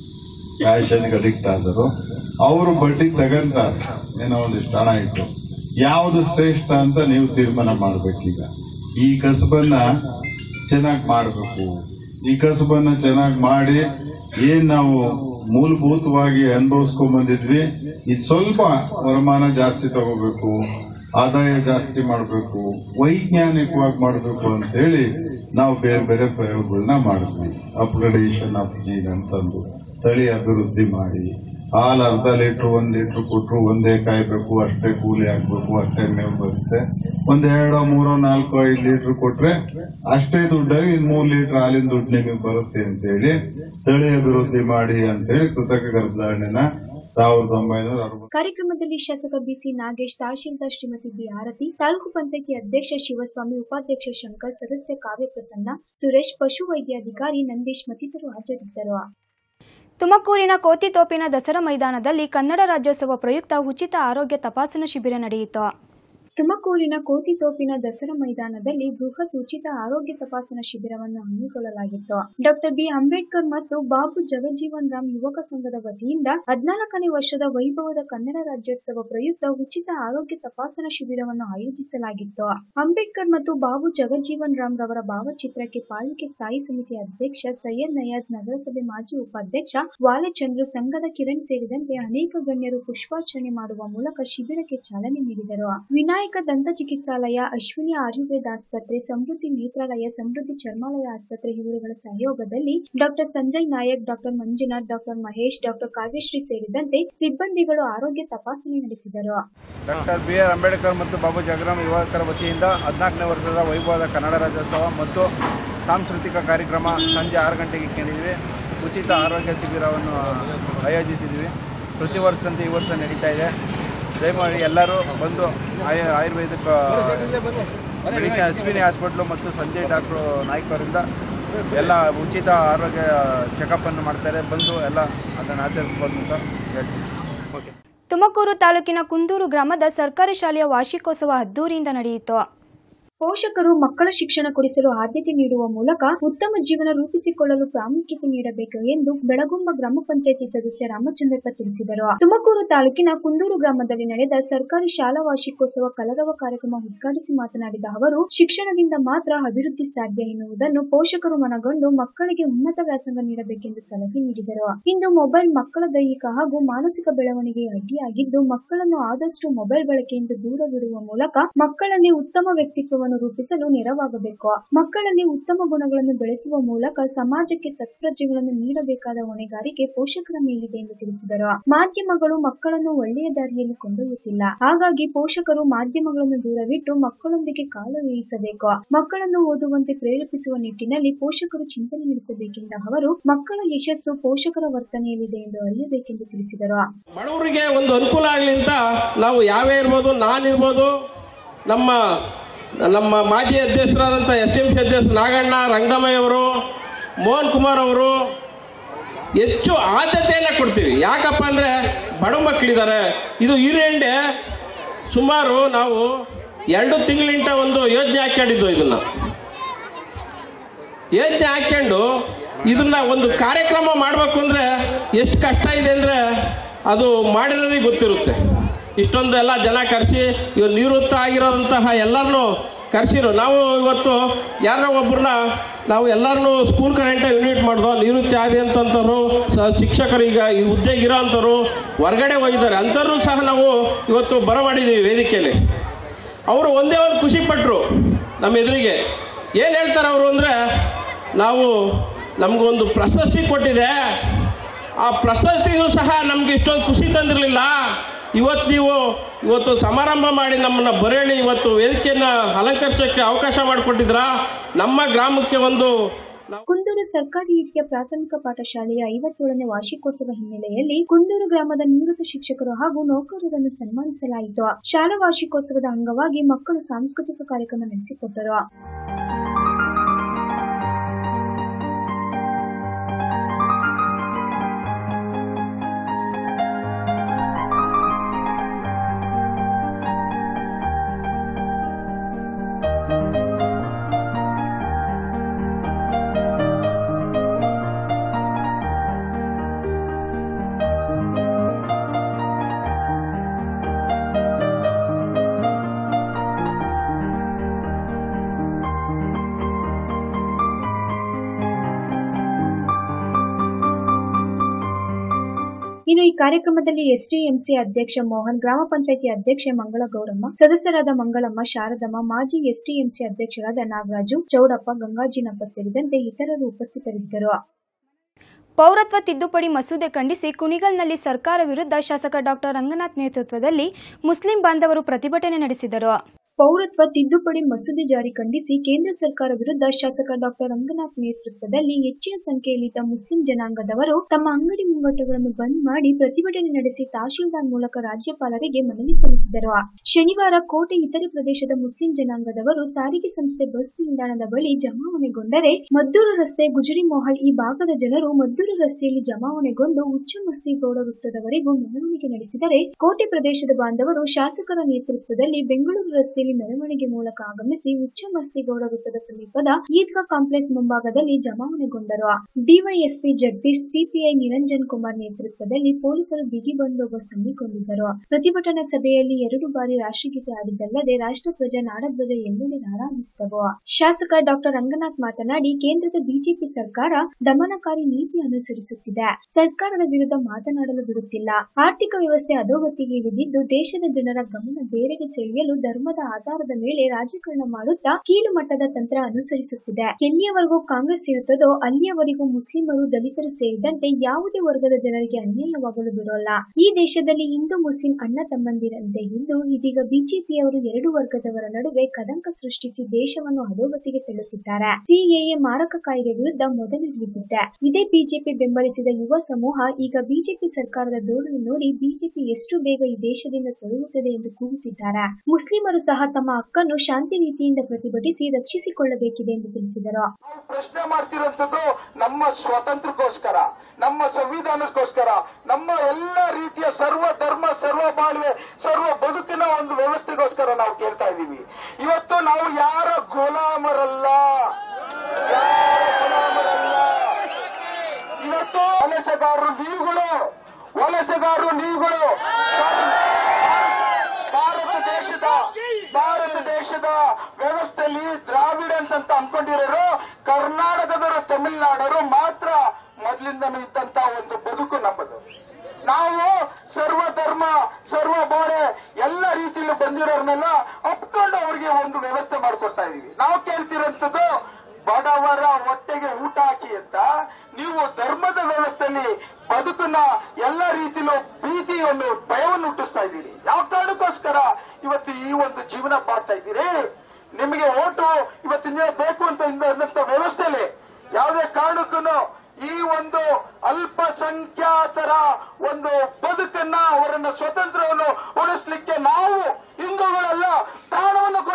ಫ್ಯಾಷನ್ಗೆ ಅಡಿಕ್ಟ್ ಆದರು ಅವರು ಬಡ್ಡಿ ತಗಂತಾರೆ ಏನೋ ಒಂದಿಷ್ಟು ಹಣ ಇಟ್ಟು ಯಾವುದು ಶ್ರೇಷ್ಠ ಅಂತ ನೀವು ತೀರ್ಮಾನ ಮಾಡ್ಬೇಕೀಗ ಈ ಕಸಬನ್ನ ಚೆನ್ನಾಗಿ ಮಾಡಬೇಕು ಈ ಕಸಬನ್ನ ಚೆನ್ನಾಗಿ ಮಾಡಿ ಏನ್ ನಾವು ಮೂಲಭೂತವಾಗಿ ಅನುಭವಿಸ್ಕೊಂಡ್ ಬಂದಿದ್ವಿ ಇದು ಸ್ವಲ್ಪ ವರಮಾನ ಜಾಸ್ತಿ ತಗೋಬೇಕು ಆದಾಯ ಜಾಸ್ತಿ ಮಾಡಬೇಕು ವೈಜ್ಞಾನಿಕವಾಗಿ ಮಾಡಬೇಕು ಅಂತ ಹೇಳಿ ನಾವು ಬೇರೆ ಬೇರೆ ಪ್ರಯೋಗಗಳನ್ನ ಮಾಡಿದ್ವಿ ಅಪ್ಗ್ರೇಡೇಷನ್ ಆಫ್ ಜೀನ್ ಅಂತಂದು ತಳಿ ಅಭಿವೃದ್ಧಿ ಮಾಡಿ ಹಾಲು ಅರ್ಧ ಲೀಟ್ರ್ ಒಂದ್ ಲೀಟ್ರ್ ಕೊಟ್ರು ಒಂದೇ ಕಾಯ್ಬೇಕು ಅಷ್ಟೇ ಕೂಲಿ ಹಾಕ್ಬೇಕು ಅಷ್ಟೇ ಮೇವು ಬರುತ್ತೆ ಒಂದ್ ಎರಡೋ ಮೂರೋ ನಾಲ್ಕು ಐದು ಲೀಟ್ರ್ ಕೊಟ್ರೆ ಅಷ್ಟೇ ದುಡ್ಡಾಗಿ ಇನ್ ಮೂರ್ ಲೀಟರ್ ಹಾಲಿನ ದುಡ್ಡು ನಿಮಗೆ ಬರುತ್ತೆ ಅಂತ ಹೇಳಿ ತಳಿ ಅಭಿವೃದ್ಧಿ ಮಾಡಿ ಅಂತ ಹೇಳಿ ಕೃತಕ ಗರ್ಭಧಾರಣೆನ ಸಾವಿರದ ಒಂಬೈನೂರ ಅರವತ್ತು ಕಾರ್ಯಕ್ರಮದಲ್ಲಿ ಶಾಸಕ ಬಿಸಿ ನಾಗೇಶ್ ತಹಶೀಲ್ದಾರ್ ಶ್ರೀಮತಿ ಬಿ ಆರತಿ ತಾಲೂಕು ಪಂಚಾಯಿತಿ ಅಧ್ಯಕ್ಷ ಶಿವಸ್ವಾಮಿ ಉಪಾಧ್ಯಕ್ಷ ಶಂಕರ್ ಸದಸ್ಯ ಕಾವ್ಯ ಪ್ರಸನ್ನ ಸುರೇಶ್ ಪಶು ವೈದ್ಯಾಧಿಕಾರಿ ನಂದೀಶ್ ಮತ್ತಿತರರು ಹಾಜರಿದ್ದರು ತುಮಕೂರಿನ ಕೋತಿತೋಪಿನ ದಸರಾ ಮೈದಾನದಲ್ಲಿ ಕನ್ನಡ ರಾಜ್ಯೋತ್ಸವ ಪ್ರಯುಕ್ತ ಉಚಿತ ಆರೋಗ್ಯ ತಪಾಸಣಾ ಶಿಬಿರ ನಡೆಯಿತು ತುಮಕೂರಿನ ಕೋತಿತೋಪಿನ ದಸರಾ ಮೈದಾನದಲ್ಲಿ ಬೃಹತ್ ಉಚಿತ ಆರೋಗ್ಯ ತಪಾಸಣಾ ಶಿಬಿರವನ್ನು ಹಮ್ಮಿಕೊಳ್ಳಲಾಗಿತ್ತು ಡಾಕ್ಟರ್ ಬಿ ಅಂಬೇಡ್ಕರ್ ಮತ್ತು ಬಾಬು ಜಗಜೀವನ್ ರಾಮ್ ಯುವಕ ಸಂಘದ ವತಿಯಿಂದ ಹದಿನಾಲ್ಕನೇ ವರ್ಷದ ವೈಭವದ ಕನ್ನಡ ರಾಜ್ಯೋತ್ಸವ ಪ್ರಯುಕ್ತ ಉಚಿತ ಆರೋಗ್ಯ ತಪಾಸಣಾ ಶಿಬಿರವನ್ನು ಆಯೋಜಿಸಲಾಗಿತ್ತು ಅಂಬೇಡ್ಕರ್ ಮತ್ತು ಬಾಬು ಜಗಜೀವನ್ ರಾಮ್ ರವರ ಭಾವಚಿತ್ರಕ್ಕೆ ಪಾಲಿಕೆ ಸ್ಥಾಯಿ ಸಮಿತಿ ಅಧ್ಯಕ್ಷ ಸೈಯದ್ ನಯಾಜ್ ನಗರಸಭೆ ಮಾಜಿ ಉಪಾಧ್ಯಕ್ಷ ವಾಲೆಚಂದ್ರು ಸಂಘದ ಕಿರಣ್ ಸೇರಿದಂತೆ ಅನೇಕ ಗಣ್ಯರು ಪುಷ್ಪಾರ್ಚನೆ ಮಾಡುವ ಮೂಲಕ ಶಿಬಿರಕ್ಕೆ ಚಾಲನೆ ನೀಡಿದರು ವಿನಾಯಕ ದಂತ ಚಿಕಿತ್ಸಾಲಯ ಅಶ್ವಿನಿ ಆಯುರ್ವೇದ ಆಸ್ಪತ್ರೆ ಸಮೃದ್ಧಿ ನೇತ್ರಾಲಯ ಸಮೃದ್ಧಿ ಚರ್ಮಾಲಯ ಆಸ್ಪತ್ರೆ ಇವರುಗಳ ಸಹಯೋಗದಲ್ಲಿ doctor Sanjay Nayak doctor Manjunath doctor Mahesh doctor Kavyashri ಸೇರಿದಂತೆ ಸಿಬ್ಬಂದಿಗಳು ಆರೋಗ್ಯ ತಪಾಸಣೆ ನಡೆಸಿದರು ಡಾಕ್ಟರ್ ಬಿ ಆರ್ ಅಂಬೇಡ್ಕರ್ ಮತ್ತು ಬಾಬು ಜಗರಾಮ್ ಯುವಕರ ವತಿಯಿಂದ ಹದಿನಾಲ್ಕನೇ ವರ್ಷದ ವೈಭವದ ಕನ್ನಡ ರಾಜ್ಯೋತ್ಸವ ಮತ್ತು ಸಾಂಸ್ಕೃತಿಕ ಕಾರ್ಯಕ್ರಮ ಸಂಜೆ ಆರು ಗಂಟೆಗೆ ಕೇಳಿದ್ವಿ ಉಚಿತ ಆರೋಗ್ಯ ಶಿಬಿರವನ್ನು ಆಯೋಜಿಸಿದ್ವಿ ಪ್ರತಿ ವರ್ಷದಂತೆ ಈ ವರ್ಷ ನಡೀತಾ ಇದೆ ದಯಮಾಡಿ ಎಲ್ಲರೂ ಬಂದು ಆಯ ಆಯುರ್ವೇದಿಕ್ ಮೆಡಿಸಿನ್ ಅಶ್ವಿನಿ ಹಾಸ್ಪಿಟ್ಲು ಮತ್ತು ಸಂಜಯ್ ಡಾಕ್ಟ್ರು ನಾಯ್ಕ್ ಅವರಿಂದ ಎಲ್ಲ ಉಚಿತ ಆರೋಗ್ಯ ಚೆಕಪ್ಪನ್ನು ಮಾಡ್ತಾರೆ ಬಂದು ಎಲ್ಲ ಅದನ್ನು ಆಚರಿಸ್ಬೋದು ಅಂತ ಹೇಳ್ತೀನಿ ಓಕೆ ತುಮಕೂರು ತಾಲೂಕಿನ ಕುಂದೂರು ಗ್ರಾಮದ ಸರ್ಕಾರಿ ಶಾಲೆಯ ವಾರ್ಷಿಕೋತ್ಸವ ಅದ್ದೂರಿಯಿಂದ ನಡೆಯಿತು ಪೋಷಕರು ಮಕ್ಕಳ ಶಿಕ್ಷಣ ಕೊಡಿಸಲು ಆದ್ಯತೆ ನೀಡುವ ಮೂಲಕ ಉತ್ತಮ ಜೀವನ ರೂಪಿಸಿಕೊಳ್ಳಲು ಪ್ರಾಮುಖ್ಯತೆ ನೀಡಬೇಕು ಎಂದು ಬೆಳಗುಂಬ ಗ್ರಾಮ ಪಂಚಾಯಿತಿ ಸದಸ್ಯ ರಾಮಚಂದ್ರಪ್ಪ ತಿಳಿಸಿದರು ತುಮಕೂರು ತಾಲೂಕಿನ ಕುಂದೂರು ಗ್ರಾಮದಲ್ಲಿ ನಡೆದ ಸರ್ಕಾರಿ ಶಾಲಾ ವಾರ್ಷಿಕೋತ್ಸವ ಕಲರವ ಕಾರ್ಯಕ್ರಮ ಉದ್ಘಾಟಿಸಿ ಮಾತನಾಡಿದ ಅವರು ಶಿಕ್ಷಣದಿಂದ ಮಾತ್ರ ಅಭಿವೃದ್ಧಿ ಸಾಧ್ಯ ಎನ್ನುವುದನ್ನು ಪೋಷಕರು ಮನಗೊಂಡು ಮಕ್ಕಳಿಗೆ ಉನ್ನತ ವ್ಯಾಸಂಗ ನೀಡಬೇಕೆಂದು ಸಲಹೆ ನೀಡಿದರು ಇಂದು ಮೊಬೈಲ್ ಮಕ್ಕಳ ದೈಹಿಕ ಹಾಗೂ ಮಾನಸಿಕ ಬೆಳವಣಿಗೆಗೆ ಅಡ್ಡಿಯಾಗಿದ್ದು ಮಕ್ಕಳನ್ನು ಆದಷ್ಟು ಮೊಬೈಲ್ ಬಳಕೆಯಿಂದ ದೂರವಿಡುವ ಮೂಲಕ ಮಕ್ಕಳಲ್ಲಿ ಉತ್ತಮ ವ್ಯಕ್ತಿತ್ವವನ್ನು ರೂಪಿಸಲು ನೆರವಾಗಬೇಕು ಮಕ್ಕಳಲ್ಲಿ ಉತ್ತಮ ಗುಣಗಳನ್ನು ಬೆಳೆಸುವ ಮೂಲಕ ಸಮಾಜಕ್ಕೆ ಸತ್ಪ್ರಜೆಗಳನ್ನು ನೀಡಬೇಕಾದ ಹೊಣೆಗಾರಿಕೆ ಪೋಷಕರ ಮೇಲಿದೆ ಎಂದು ತಿಳಿಸಿದರು ಮಾಧ್ಯಮಗಳು ಮಕ್ಕಳನ್ನು ಒಳ್ಳೆಯ ದಾರಿಯಲ್ಲಿ ಕೊಂಡೊಯ್ಯುತ್ತಿಲ್ಲ ಹಾಗಾಗಿ ಪೋಷಕರು ಮಾಧ್ಯಮಗಳನ್ನು ದೂರವಿಟ್ಟು ಮಕ್ಕಳೊಂದಿಗೆ ಕಾಲ ವ್ಯಯಿಸಬೇಕು ಮಕ್ಕಳನ್ನು ಓದುವಂತೆ ಪ್ರೇರೇಪಿಸುವ ನಿಟ್ಟಿನಲ್ಲಿ ಪೋಷಕರು ಚಿಂತನೆ ನಡೆಸಬೇಕೆಂದ ಅವರು ಮಕ್ಕಳ ಯಶಸ್ಸು ಪೋಷಕರ ವರ್ತನೆಯಲ್ಲಿದೆ ಎಂದು ಅರಿಯಬೇಕೆಂದು ತಿಳಿಸಿದರು ಬಡವರಿಗೆ ಒಂದು ಅನುಕೂಲ ಆಗಲಿ ಅಂತ ನಾವು ಯಾವೇ ಇರ್ಬೋದು ನಾನಿರ್ಬೋದು ನಮ್ಮ ನಮ್ಮ ಮಾಜಿ ಅಧ್ಯಕ್ಷರಾದಂಥ ಎಸ್ ಟಿ ಎಂ ಸಿ ಅಧ್ಯಕ್ಷ ನಾಗಣ್ಣ ರಂಗಮಯ್ಯವರು ಮೋಹನ್ ಕುಮಾರ್ ಅವರು ಹೆಚ್ಚು ಆದ್ಯತೆಯನ್ನು ಕೊಡ್ತೀವಿ ಯಾಕಪ್ಪ ಅಂದರೆ ಬಡ ಮಕ್ಕಳಿದ್ದಾರೆ ಇದು ಯೂರಿಯಂಡೆ ಸುಮಾರು ನಾವು ಎರಡು ತಿಂಗಳಿಂದ ಒಂದು ಯೋಜನೆ ಹಾಕ್ಕೊಂಡಿದ್ದು ಇದನ್ನ ಯೋಜನೆ ಹಾಕ್ಕೊಂಡು ಇದನ್ನ ಒಂದು ಕಾರ್ಯಕ್ರಮ ಮಾಡಬೇಕು ಅಂದರೆ ಎಷ್ಟು ಕಷ್ಟ ಇದೆ ಅಂದರೆ ಅದು ಮಾಡಿರೋರಿಗೆ ಗೊತ್ತಿರುತ್ತೆ ಇಷ್ಟೊಂದು ಎಲ್ಲ ಜನ ಕರೆಸಿ ಇವಾಗ ನಿವೃತ್ತ ಆಗಿರೋದಂತಹ ಎಲ್ಲರನ್ನೂ ಕರೆಸಿರು ನಾವು ಇವತ್ತು ಯಾರೋ ಒಬ್ಬರನ್ನ ನಾವು ಎಲ್ಲರನ್ನೂ ಸ್ಕೂಲ್ ಕರೆಂಟ್ ಯೂನಿಟ್ ಮಾಡ್ದೋ ನಿವೃತ್ತಿ ಆದಿ ಅಂತಂಥವ್ರು ಸ ಶಿಕ್ಷಕರು ಈಗ ಈ ಹುದ್ದೆಗೆ ಇರೋ ಅಂಥವ್ರು ಹೊರಗಡೆ ಹೋಗಿದ್ದಾರೆ ಅಂಥವ್ರು ಸಹ ನಾವು ಇವತ್ತು ಬರಮಾಡಿದ್ದೀವಿ ವೇದಿಕೆಯಲ್ಲಿ ಅವರು ಒಂದೇ ಒಂದು ಖುಷಿ ಪಟ್ಟರು ನಮ್ಮ ಎದುರಿಗೆ ಏನು ಹೇಳ್ತಾರೆ ಅವರು ಅಂದರೆ ನಾವು ನಮಗೊಂದು ಪ್ರಶಸ್ತಿ ಕೊಟ್ಟಿದೆ ಆ ಪ್ರಶಸ್ತಿಯೂ ಸಹ ನಮಗೆ ಇಷ್ಟೊಂದು ಖುಷಿ ತಂದಿರಲಿಲ್ಲ ಇವತ್ತು ನೀವು ಇವತ್ತು ಸಮಾರಂಭ ಮಾಡಿ ನಮ್ಮನ್ನು ಬರೇಳಿ ಇವತ್ತು ವೇದಿಕೆಯನ್ನು ಅಲಂಕರಿಸೋಕ್ಕೆ ಅವಕಾಶ ಮಾಡಿಕೊಟ್ಟಿದ್ರಾ ನಮ್ಮ ಗ್ರಾಮಕ್ಕೆ ಒಂದು ನಾವು ಕುಂದೂರು ಸರ್ಕಾರಿ ಹಿರಿಯ ಪ್ರಾಥಮಿಕ ಪಾಠಶಾಲೆಯ ಐವತ್ತೇಳನೇ ವಾರ್ಷಿಕೋತ್ಸವ ಹಿನ್ನೆಲೆಯಲ್ಲಿ ಕುಂದೂರು ಗ್ರಾಮದ ನಿವೃತ್ತ ಶಿಕ್ಷಕರು ಹಾಗೂ ನೌಕರರನ್ನು ಸನ್ಮಾನಿಸಲಾಯಿತು ಶಾಲಾ ವಾರ್ಷಿಕೋತ್ಸವದ ಅಂಗವಾಗಿ ಮಕ್ಕಳು ಸಾಂಸ್ಕೃತಿಕ ಕಾರ್ಯಕ್ರಮ ನಡೆಸಿಕೊಟ್ಟರು ಇನ್ನು ಈ ಕಾರ್ಯಕ್ರಮದಲ್ಲಿ ಎಸ್ಡಿಎಂಸಿ ಅಧ್ಯಕ್ಷ ಮೋಹನ್ ಗ್ರಾಮ ಪಂಚಾಯಿತಿ ಅಧ್ಯಕ್ಷೆ ಮಂಗಳ ಗೌರಮ್ಮ ಸದಸ್ಯರಾದ ಮಂಗಳಮ್ಮ ಶಾರದಮ್ಮ ಮಾಜಿ ಎಸ್ಡಿಎಂಸಿ ಅಧ್ಯಕ್ಷರಾದ ನಾಗರಾಜು ಚೌಡಪ್ಪ ಗಂಗಾಜಿನಪ್ಪ ಸೇರಿದಂತೆ ಇತರರು ಉಪಸ್ಥಿತರಿದ್ದರು ಪೌರತ್ವ ತಿದ್ದುಪಡಿ ಮಸೂದೆ ಖಂಡಿಸಿ ಕುಣಿಗಲ್ನಲ್ಲಿ ಸರ್ಕಾರ ವಿರುದ್ಧ ಶಾಸಕ ಡಾಕ್ಟರ್ ರಂಗನಾಥ್ ನೇತೃತ್ವದಲ್ಲಿ ಮುಸ್ಲಿಂ ಬಾಂಧವರು ಪ್ರತಿಭಟನೆ ನಡೆಸಿದರು ಪೌರತ್ವ ತಿದ್ದುಪಡಿ ಮಸೂದೆ ಜಾರಿ ಖಂಡಿಸಿ ಕೇಂದ್ರ ಸರ್ಕಾರ ವಿರುದ್ಧ ಶಾಸಕ ಡಾಕ್ಟರ್ ರಂಗನಾಥ್ ನೇತೃತ್ವದಲ್ಲಿ ಹೆಚ್ಚಿನ ಸಂಖ್ಯೆಯಲ್ಲಿದ್ದ ಮುಸ್ಲಿಂ ಜನಾಂಗದವರು ತಮ್ಮ ಅಂಗಡಿ ಮುಂಗಟ್ಟುಗಳನ್ನು ಬಂದ್ ಮಾಡಿ ಪ್ರತಿಭಟನೆ ನಡೆಸಿ ತಹಶೀಲ್ದಾರ್ ಮೂಲಕ ರಾಜ್ಯಪಾಲರಿಗೆ ಮನವಿ ಸಲ್ಲಿಸಿದರು ಶನಿವಾರ ಕೋಟೆ ಇತರೆ ಪ್ರದೇಶದ ಮುಸ್ಲಿಂ ಜನಾಂಗದವರು ಸಾರಿಗೆ ಸಂಸ್ಥೆ ಬಸ್ ನಿಲ್ದಾಣದ ಬಳಿ ಜಮಾವಣೆಗೊಂಡರೆ ಮದ್ದೂರು ರಸ್ತೆ ಗುಜರಿ ಮೊಹಲ್ ಈ ಭಾಗದ ಜನರು ಮದ್ದೂರು ರಸ್ತೆಯಲ್ಲಿ ಜಮಾವಣೆಗೊಂಡು ಉಚ್ಚಮಸ್ತಿ ಗೌಡ ವೃತ್ತದವರೆಗೂ ಮೆರವಣಿಗೆ ನಡೆಸಿದರೆ ಕೋಟೆ ಪ್ರದೇಶದ ಬಾಂಧವರು ಶಾಸಕರ ನೇತೃತ್ವದಲ್ಲಿ ಬೆಂಗಳೂರು ರಸ್ತೆಯಲ್ಲಿ ಮೆರವಣಿಗೆ ಮೂಲಕ ಆಗಮಿಸಿ ಉಚ್ಚಮಸ್ತಿಗೌಡ ವೃತ್ತದ ಸಮೀಪದ ಈದ್ಗಾ ಕಾಂಪ್ಲೆಕ್ಸ್ ಮುಂಭಾಗದಲ್ಲಿ ಜಮಾವಣೆಗೊಂಡರು ಡಿವೈಎಸ್ಪಿ ಜಗದೀಶ್ ಸಿಪಿಐ ನಿರಂಜನ್ ಕುಮಾರ್ ನೇತೃತ್ವದಲ್ಲಿ ಪೊಲೀಸರು ಬಿಗಿ ಬಂದೋಬಸ್ತ್ ಹಮ್ಮಿಕೊಂಡಿದ್ದರು ಪ್ರತಿಭಟನಾ ಸಭೆಯಲ್ಲಿ ಎರಡು ಬಾರಿ ರಾಷ್ಟ್ರಗೀತೆ ಆಡಿದ್ದಲ್ಲದೆ ರಾಷ್ಟ್ರಧ್ವಜ ನಾಡಧ್ವಜ ಎಲ್ಲೆಡೆ ರಾರಾಜಿಸಿದವು ಶಾಸಕ ಡಾಕ್ಟರ್ ರಂಗನಾಥ್ ಮಾತನಾಡಿ ಕೇಂದ್ರದ ಬಿಜೆಪಿ ಸರ್ಕಾರ ದಮನಕಾರಿ ನೀತಿ ಅನುಸರಿಸುತ್ತಿದೆ ಸರ್ಕಾರದ ವಿರುದ್ಧ ಮಾತನಾಡಲು ಬಿಡುತ್ತಿಲ್ಲ ಆರ್ಥಿಕ ವ್ಯವಸ್ಥೆ ಅಧೋಗತಿಗೆ ಇಳಿದಿದ್ದು ದೇಶದ ಜನರ ಗಮನ ಬೇರೆಡೆ ಸೆಳೆಯಲು ಧರ್ಮದ ಆಧಾರದ ಮೇಲೆ ರಾಜಕಾರಣ ಮಾಡುತ್ತಾ ಕೀಳು ಮಟ್ಟದ ತಂತ್ರ ಅನುಸರಿಸುತ್ತಿದೆ ಎಲ್ಲಿಯವರೆಗೂ ಕಾಂಗ್ರೆಸ್ ಇರುತ್ತದೋ ಅಲ್ಲಿಯವರೆಗೂ ಮುಸ್ಲಿಮರು ದಲಿತರು ಸೇರಿದಂತೆ ಯಾವುದೇ ವರ್ಗದ ಜನರಿಗೆ ಅನ್ಯಾಯವಾಗಲು ಬಿಡೋಲ್ಲ ಈ ದೇಶದಲ್ಲಿ ಹಿಂದೂ ಮುಸ್ಲಿಂ ಅಣ್ಣ ತಮ್ಮಂದಿರಂತೆ ಇದ್ದು ಇದೀಗ ಬಿಜೆಪಿಯವರು ಎರಡು ವರ್ಗದವರ ನಡುವೆ ಕದಂಕ ಸೃಷ್ಟಿಸಿ ದೇಶವನ್ನು ಅಧೋಗತಿಗೆ ತಳ್ಳುತ್ತಿದ್ದಾರೆ ಸಿಎಎ ಮಾರಕ ಕಾಯ್ದೆ ವಿರುದ್ಧ ಮೊದಲಿಳಿದಿದ್ದೆ ಇದೇ ಬಿಜೆಪಿ ಬೆಂಬಲಿಸಿದ ಯುವ ಸಮೂಹ ಈಗ ಬಿಜೆಪಿ ಸರ್ಕಾರದ ಧೋರಣೆ ನೋಡಿ ಬಿಜೆಪಿ ಎಷ್ಟು ಬೇಗ ಈ ದೇಶದಿಂದ ತೊಲಗುತ್ತದೆ ಎಂದು ಕೂಗುತ್ತಿದ್ದಾರೆ ಮುಸ್ಲಿಮರು ಸಹ ತಮ್ಮ ಹಕ್ಕನ್ನು ಶಾಂತಿ ರೀತಿಯಿಂದ ಪ್ರತಿಭಟಿಸಿ ರಕ್ಷಿಸಿಕೊಳ್ಳಬೇಕಿದೆ ಎಂದು ತಿಳಿಸಿದರು ನಾವು ಪ್ರಶ್ನೆ ಮಾಡ್ತಿರೋಂಥದ್ದು ನಮ್ಮ ಸ್ವಾತಂತ್ರ್ಯಕ್ಕೋಸ್ಕರ ನಮ್ಮ ಸಂವಿಧಾನಕ್ಕೋಸ್ಕರ ನಮ್ಮ ಎಲ್ಲ ರೀತಿಯ ಸರ್ವ ಧರ್ಮ ಸರ್ವ ಬಾಳ್ವೆ ಸರ್ವ ಬದುಕಿನ ಒಂದು ವ್ಯವಸ್ಥೆಗೋಸ್ಕರ ನಾವು ಕೇಳ್ತಾ ಇದ್ದೀವಿ ಇವತ್ತು ನಾವು ಯಾರ ಗುಲಾಮರಲ್ಲ ಯಾರ ಗುಲಾಮರಲ್ಲ ಇವತ್ತು ವಲಸೆಗಾರರು ನೀವುಗಳು ವಲಸೆಗಾರರು ನೀವುಗಳು ಭಾರತ ದೇಶದ ಭಾರತ ದೇಶದ ವ್ಯವಸ್ಥೆಯಲ್ಲಿ ದ್ರಾವಿಡನ್ಸ್ ಅಂತ ಅನ್ಕೊಂಡಿರೋರು ಕರ್ನಾಟಕದವರು ತಮಿಳುನಾಡರು ಮಾತ್ರ ಮೊದಲಿಂದನೂ ಇದ್ದಂತ ಒಂದು ಬದುಕು ನಮ್ಮದು ನಾವು ಸರ್ವ ಧರ್ಮ ಸರ್ವ ಬೋಳೆ ಎಲ್ಲ ರೀತಿಯಲ್ಲೂ ಬಂದಿರೋರ್ನೆಲ್ಲ ಒಪ್ಕೊಂಡು ಅವ್ರಿಗೆ ಒಂದು ವ್ಯವಸ್ಥೆ ಮಾಡ್ಕೊಡ್ತಾ ಇದೀವಿ ನಾವು ಕೇಳ್ತಿರೋಂಥದ್ದು ಬಡವರ ಹೊಟ್ಟೆಗೆ ಊಟ ಹಾಕಿ ಅಂತ ನೀವು ಧರ್ಮದ ವ್ಯವಸ್ಥೆಯಲ್ಲಿ ಬದುಕನ್ನ ಎಲ್ಲ ರೀತಿಲೂ ಭೀತಿಯನ್ನು ಭಯವನ್ನು ಹುಟ್ಟಿಸ್ತಾ ಇದ್ದೀರಿ ಯಾವ ಕಾರಣಕ್ಕೋಸ್ಕರ ಇವತ್ತು ಈ ಒಂದು ಜೀವನ ಮಾಡ್ತಾ ಇದ್ದೀರಿ ನಿಮಗೆ ಓಟು ಇವತ್ತಿನ ದಿನ ಬೇಕು ಅಂತ ಇದ್ದಂತ ವ್ಯವಸ್ಥೆಯಲ್ಲಿ ಯಾವುದೇ ಕಾರಣಕ್ಕೂ ಈ ಒಂದು ಅಲ್ಪಸಂಖ್ಯಾತರ ಒಂದು ಬದುಕನ್ನ ಅವರನ್ನ ಸ್ವತಂತ್ರವನ್ನು ಉಳಿಸ್ಲಿಕ್ಕೆ ನಾವು ಹಿಂದೂಗಳೆಲ್ಲ ಪ್ರಾಣವನ್ನು ಕೊಟ್ಟು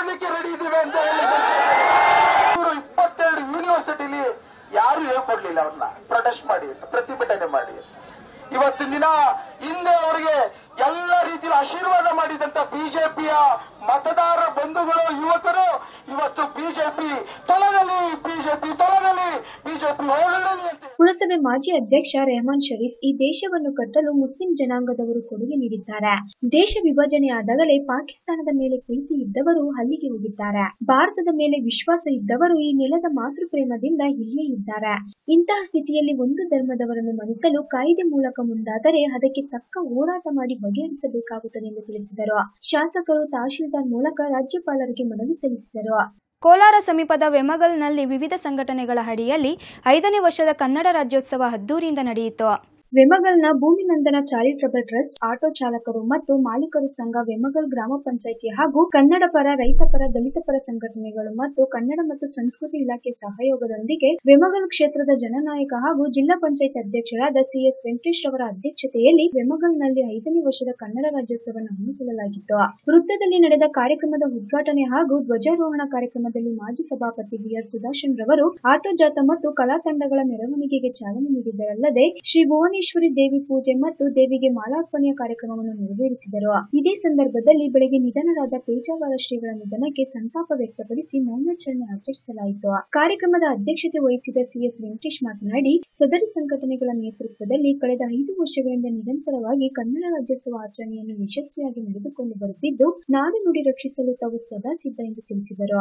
ಕೊಡ್ಲಿಕ್ಕೆ ರೆಡಿ ಇದ್ದೀವಿ ಅಂತ ಹೇಳಿ ಇವರು ಇಪ್ಪತ್ತೆರಡು ಯೂನಿವರ್ಸಿಟಿಲಿ ಯಾರು ಹೇಳ್ಕೊಡ್ಲಿಲ್ಲ ಅವ್ರನ್ನ ಪ್ರೊಟೆಸ್ಟ್ ಮಾಡಿ ಅಂತ ಪ್ರತಿಭಟನೆ ಮಾಡಿ ಅಂತ ಇವತ್ತಿನ ದಿನ ಹಿಂದೆ ಅವರಿಗೆ ಎಲ್ಲ ರೀತಿಯ ಆಶೀರ್ವಾದ ಮಾಡಿದಂತ ಬಿಜೆಪಿಯ ಮತದಾರ ಬಂಧುಗಳು ಯುವಕರು ಇವತ್ತು ಬಿಜೆಪಿ ತೊಲಗಲಿ ಬಿಜೆಪಿ ತೊಲಗಲಿ ಬಿಜೆಪಿ ಹೋಗಲಿ ಅಂತ ಪುರಸಭೆ ಮಾಜಿ ಅಧ್ಯಕ್ಷ ರೆಹಮಾನ್ ಶರೀಫ್ ಈ ದೇಶವನ್ನು ಕಟ್ಟಲು ಮುಸ್ಲಿಂ ಜನಾಂಗದವರು ಕೊಡುಗೆ ನೀಡಿದ್ದಾರೆ ದೇಶ ವಿಭಜನೆ ಆದಾಗಲೇ ಪಾಕಿಸ್ತಾನದ ಮೇಲೆ ಪ್ರೀತಿ ಇದ್ದವರು ಅಲ್ಲಿಗೆ ಹೋಗಿದ್ದಾರೆ ಭಾರತದ ಮೇಲೆ ವಿಶ್ವಾಸ ಇದ್ದವರು ಈ ನೆಲದ ಮಾತೃಪ್ರೇಮದಿಂದ ಇಲ್ಲೇ ಇದ್ದಾರೆ ಇಂತಹ ಸ್ಥಿತಿಯಲ್ಲಿ ಒಂದು ಧರ್ಮದವರನ್ನು ಮಣಿಸಲು ಕಾಯ್ದೆ ಮೂಲಕ ಮುಂದಾದರೆ ಅದಕ್ಕೆ ತಕ್ಕ ಹೋರಾಟ ಮಾಡಿ ಬಗೆಹರಿಸಬೇಕಾಗುತ್ತದೆ ಎಂದು ತಿಳಿಸಿದರು ಶಾಸಕರು ತಹಶೀಲ್ದಾರ್ ಮೂಲಕ ರಾಜ್ಯಪಾಲರಿಗೆ ಮನವಿ ಸಲ್ಲಿಸಿದರು ಕೋಲಾರ ಸಮೀಪದ ವೆಮಗಲ್ನಲ್ಲಿ ವಿವಿಧ ಸಂಘಟನೆಗಳ ಅಡಿಯಲ್ಲಿ ಐದನೇ ವರ್ಷದ ಕನ್ನಡ ರಾಜ್ಯೋತ್ಸವ ಅದ್ದೂರಿಯಿಂದ ನಡೆಯಿತು ವೆಮಗಲ್ನ ಭೂಮಿ ನಂದನ ಚಾರಿಟಬಲ್ ಟ್ರಸ್ಟ್ ಆಟೋ ಚಾಲಕರು ಮತ್ತು ಮಾಲೀಕರು ಸಂಘ ವೆಮಗಲ್ ಗ್ರಾಮ ಪಂಚಾಯಿತಿ ಹಾಗೂ ಕನ್ನಡ ಪರ ರೈತ ಪರ ದಲಿತ ಪರ ಸಂಘಟನೆಗಳು ಮತ್ತು ಕನ್ನಡ ಮತ್ತು ಸಂಸ್ಕೃತಿ ಇಲಾಖೆ ಸಹಯೋಗದೊಂದಿಗೆ ವೆಮಗಲ್ ಕ್ಷೇತ್ರದ ಜನನಾಯಕ ಹಾಗೂ ಜಿಲ್ಲಾ ಪಂಚಾಯತ್ ಅಧ್ಯಕ್ಷರಾದ ಸಿಎಸ್ ವೆಂಕಟೇಶ್ ರವರ ಅಧ್ಯಕ್ಷತೆಯಲ್ಲಿ ವೆಮಗಲ್ನಲ್ಲಿ ಐದನೇ ವರ್ಷದ ಕನ್ನಡ ರಾಜ್ಯೋತ್ಸವವನ್ನು ಹಮ್ಮಿಕೊಳ್ಳಲಾಗಿತ್ತು ವೃತ್ತದಲ್ಲಿ ನಡೆದ ಕಾರ್ಯಕ್ರಮದ ಉದ್ಘಾಟನೆ ಹಾಗೂ ಧ್ವಜಾರೋಹಣ ಕಾರ್ಯಕ್ರಮದಲ್ಲಿ ಮಾಜಿ ಸಭಾಪತಿ ಬಿಆರ್ ಸುದರ್ಶನ್ ರವರು ಆಟೋ ಜಾಥಾ ಮತ್ತು ಕಲಾ ತಂಡಗಳ ಮೆರವಣಿಗೆಗೆ ಚಾಲನೆ ನೀಡಿದ್ದರಲ್ಲದೆ ಶ್ರೀ ಭುವನೇಶ್ವರಿ ದೇವಿ ಪೂಜೆ ಮತ್ತು ದೇವಿಗೆ ಮಾಲಾರ್ಪಣೆಯ ಕಾರ್ಯಕ್ರಮವನ್ನು ನೆರವೇರಿಸಿದರು ಇದೇ ಸಂದರ್ಭದಲ್ಲಿ ಬೆಳಗ್ಗೆ ನಿಧನರಾದ ಪೇಜಾವರ ಶ್ರೀಗಳ ನಿಧನಕ್ಕೆ ಸಂತಾಪ ವ್ಯಕ್ತಪಡಿಸಿ ಮೌನಾಚರಣೆ ಆಚರಿಸಲಾಯಿತು ಕಾರ್ಯಕ್ರಮದ ಅಧ್ಯಕ್ಷತೆ ವಹಿಸಿದ ಸಿಎಸ್ ವೆಂಕಟೇಶ್ ಮಾತನಾಡಿ ಸದರಿ ಸಂಘಟನೆಗಳ ನೇತೃತ್ವದಲ್ಲಿ ಕಳೆದ ಐದು ವರ್ಷಗಳಿಂದ ನಿರಂತರವಾಗಿ ಕನ್ನಡ ರಾಜ್ಯೋತ್ಸವ ಆಚರಣೆಯನ್ನು ಯಶಸ್ವಿಯಾಗಿ ನಡೆದುಕೊಂಡು ಬರುತ್ತಿದ್ದು ನಾಡು ನುಡಿ ರಕ್ಷಿಸಲು ತಾವು ಸದಾ ಸಿದ್ಧ ಎಂದು ತಿಳಿಸಿದರು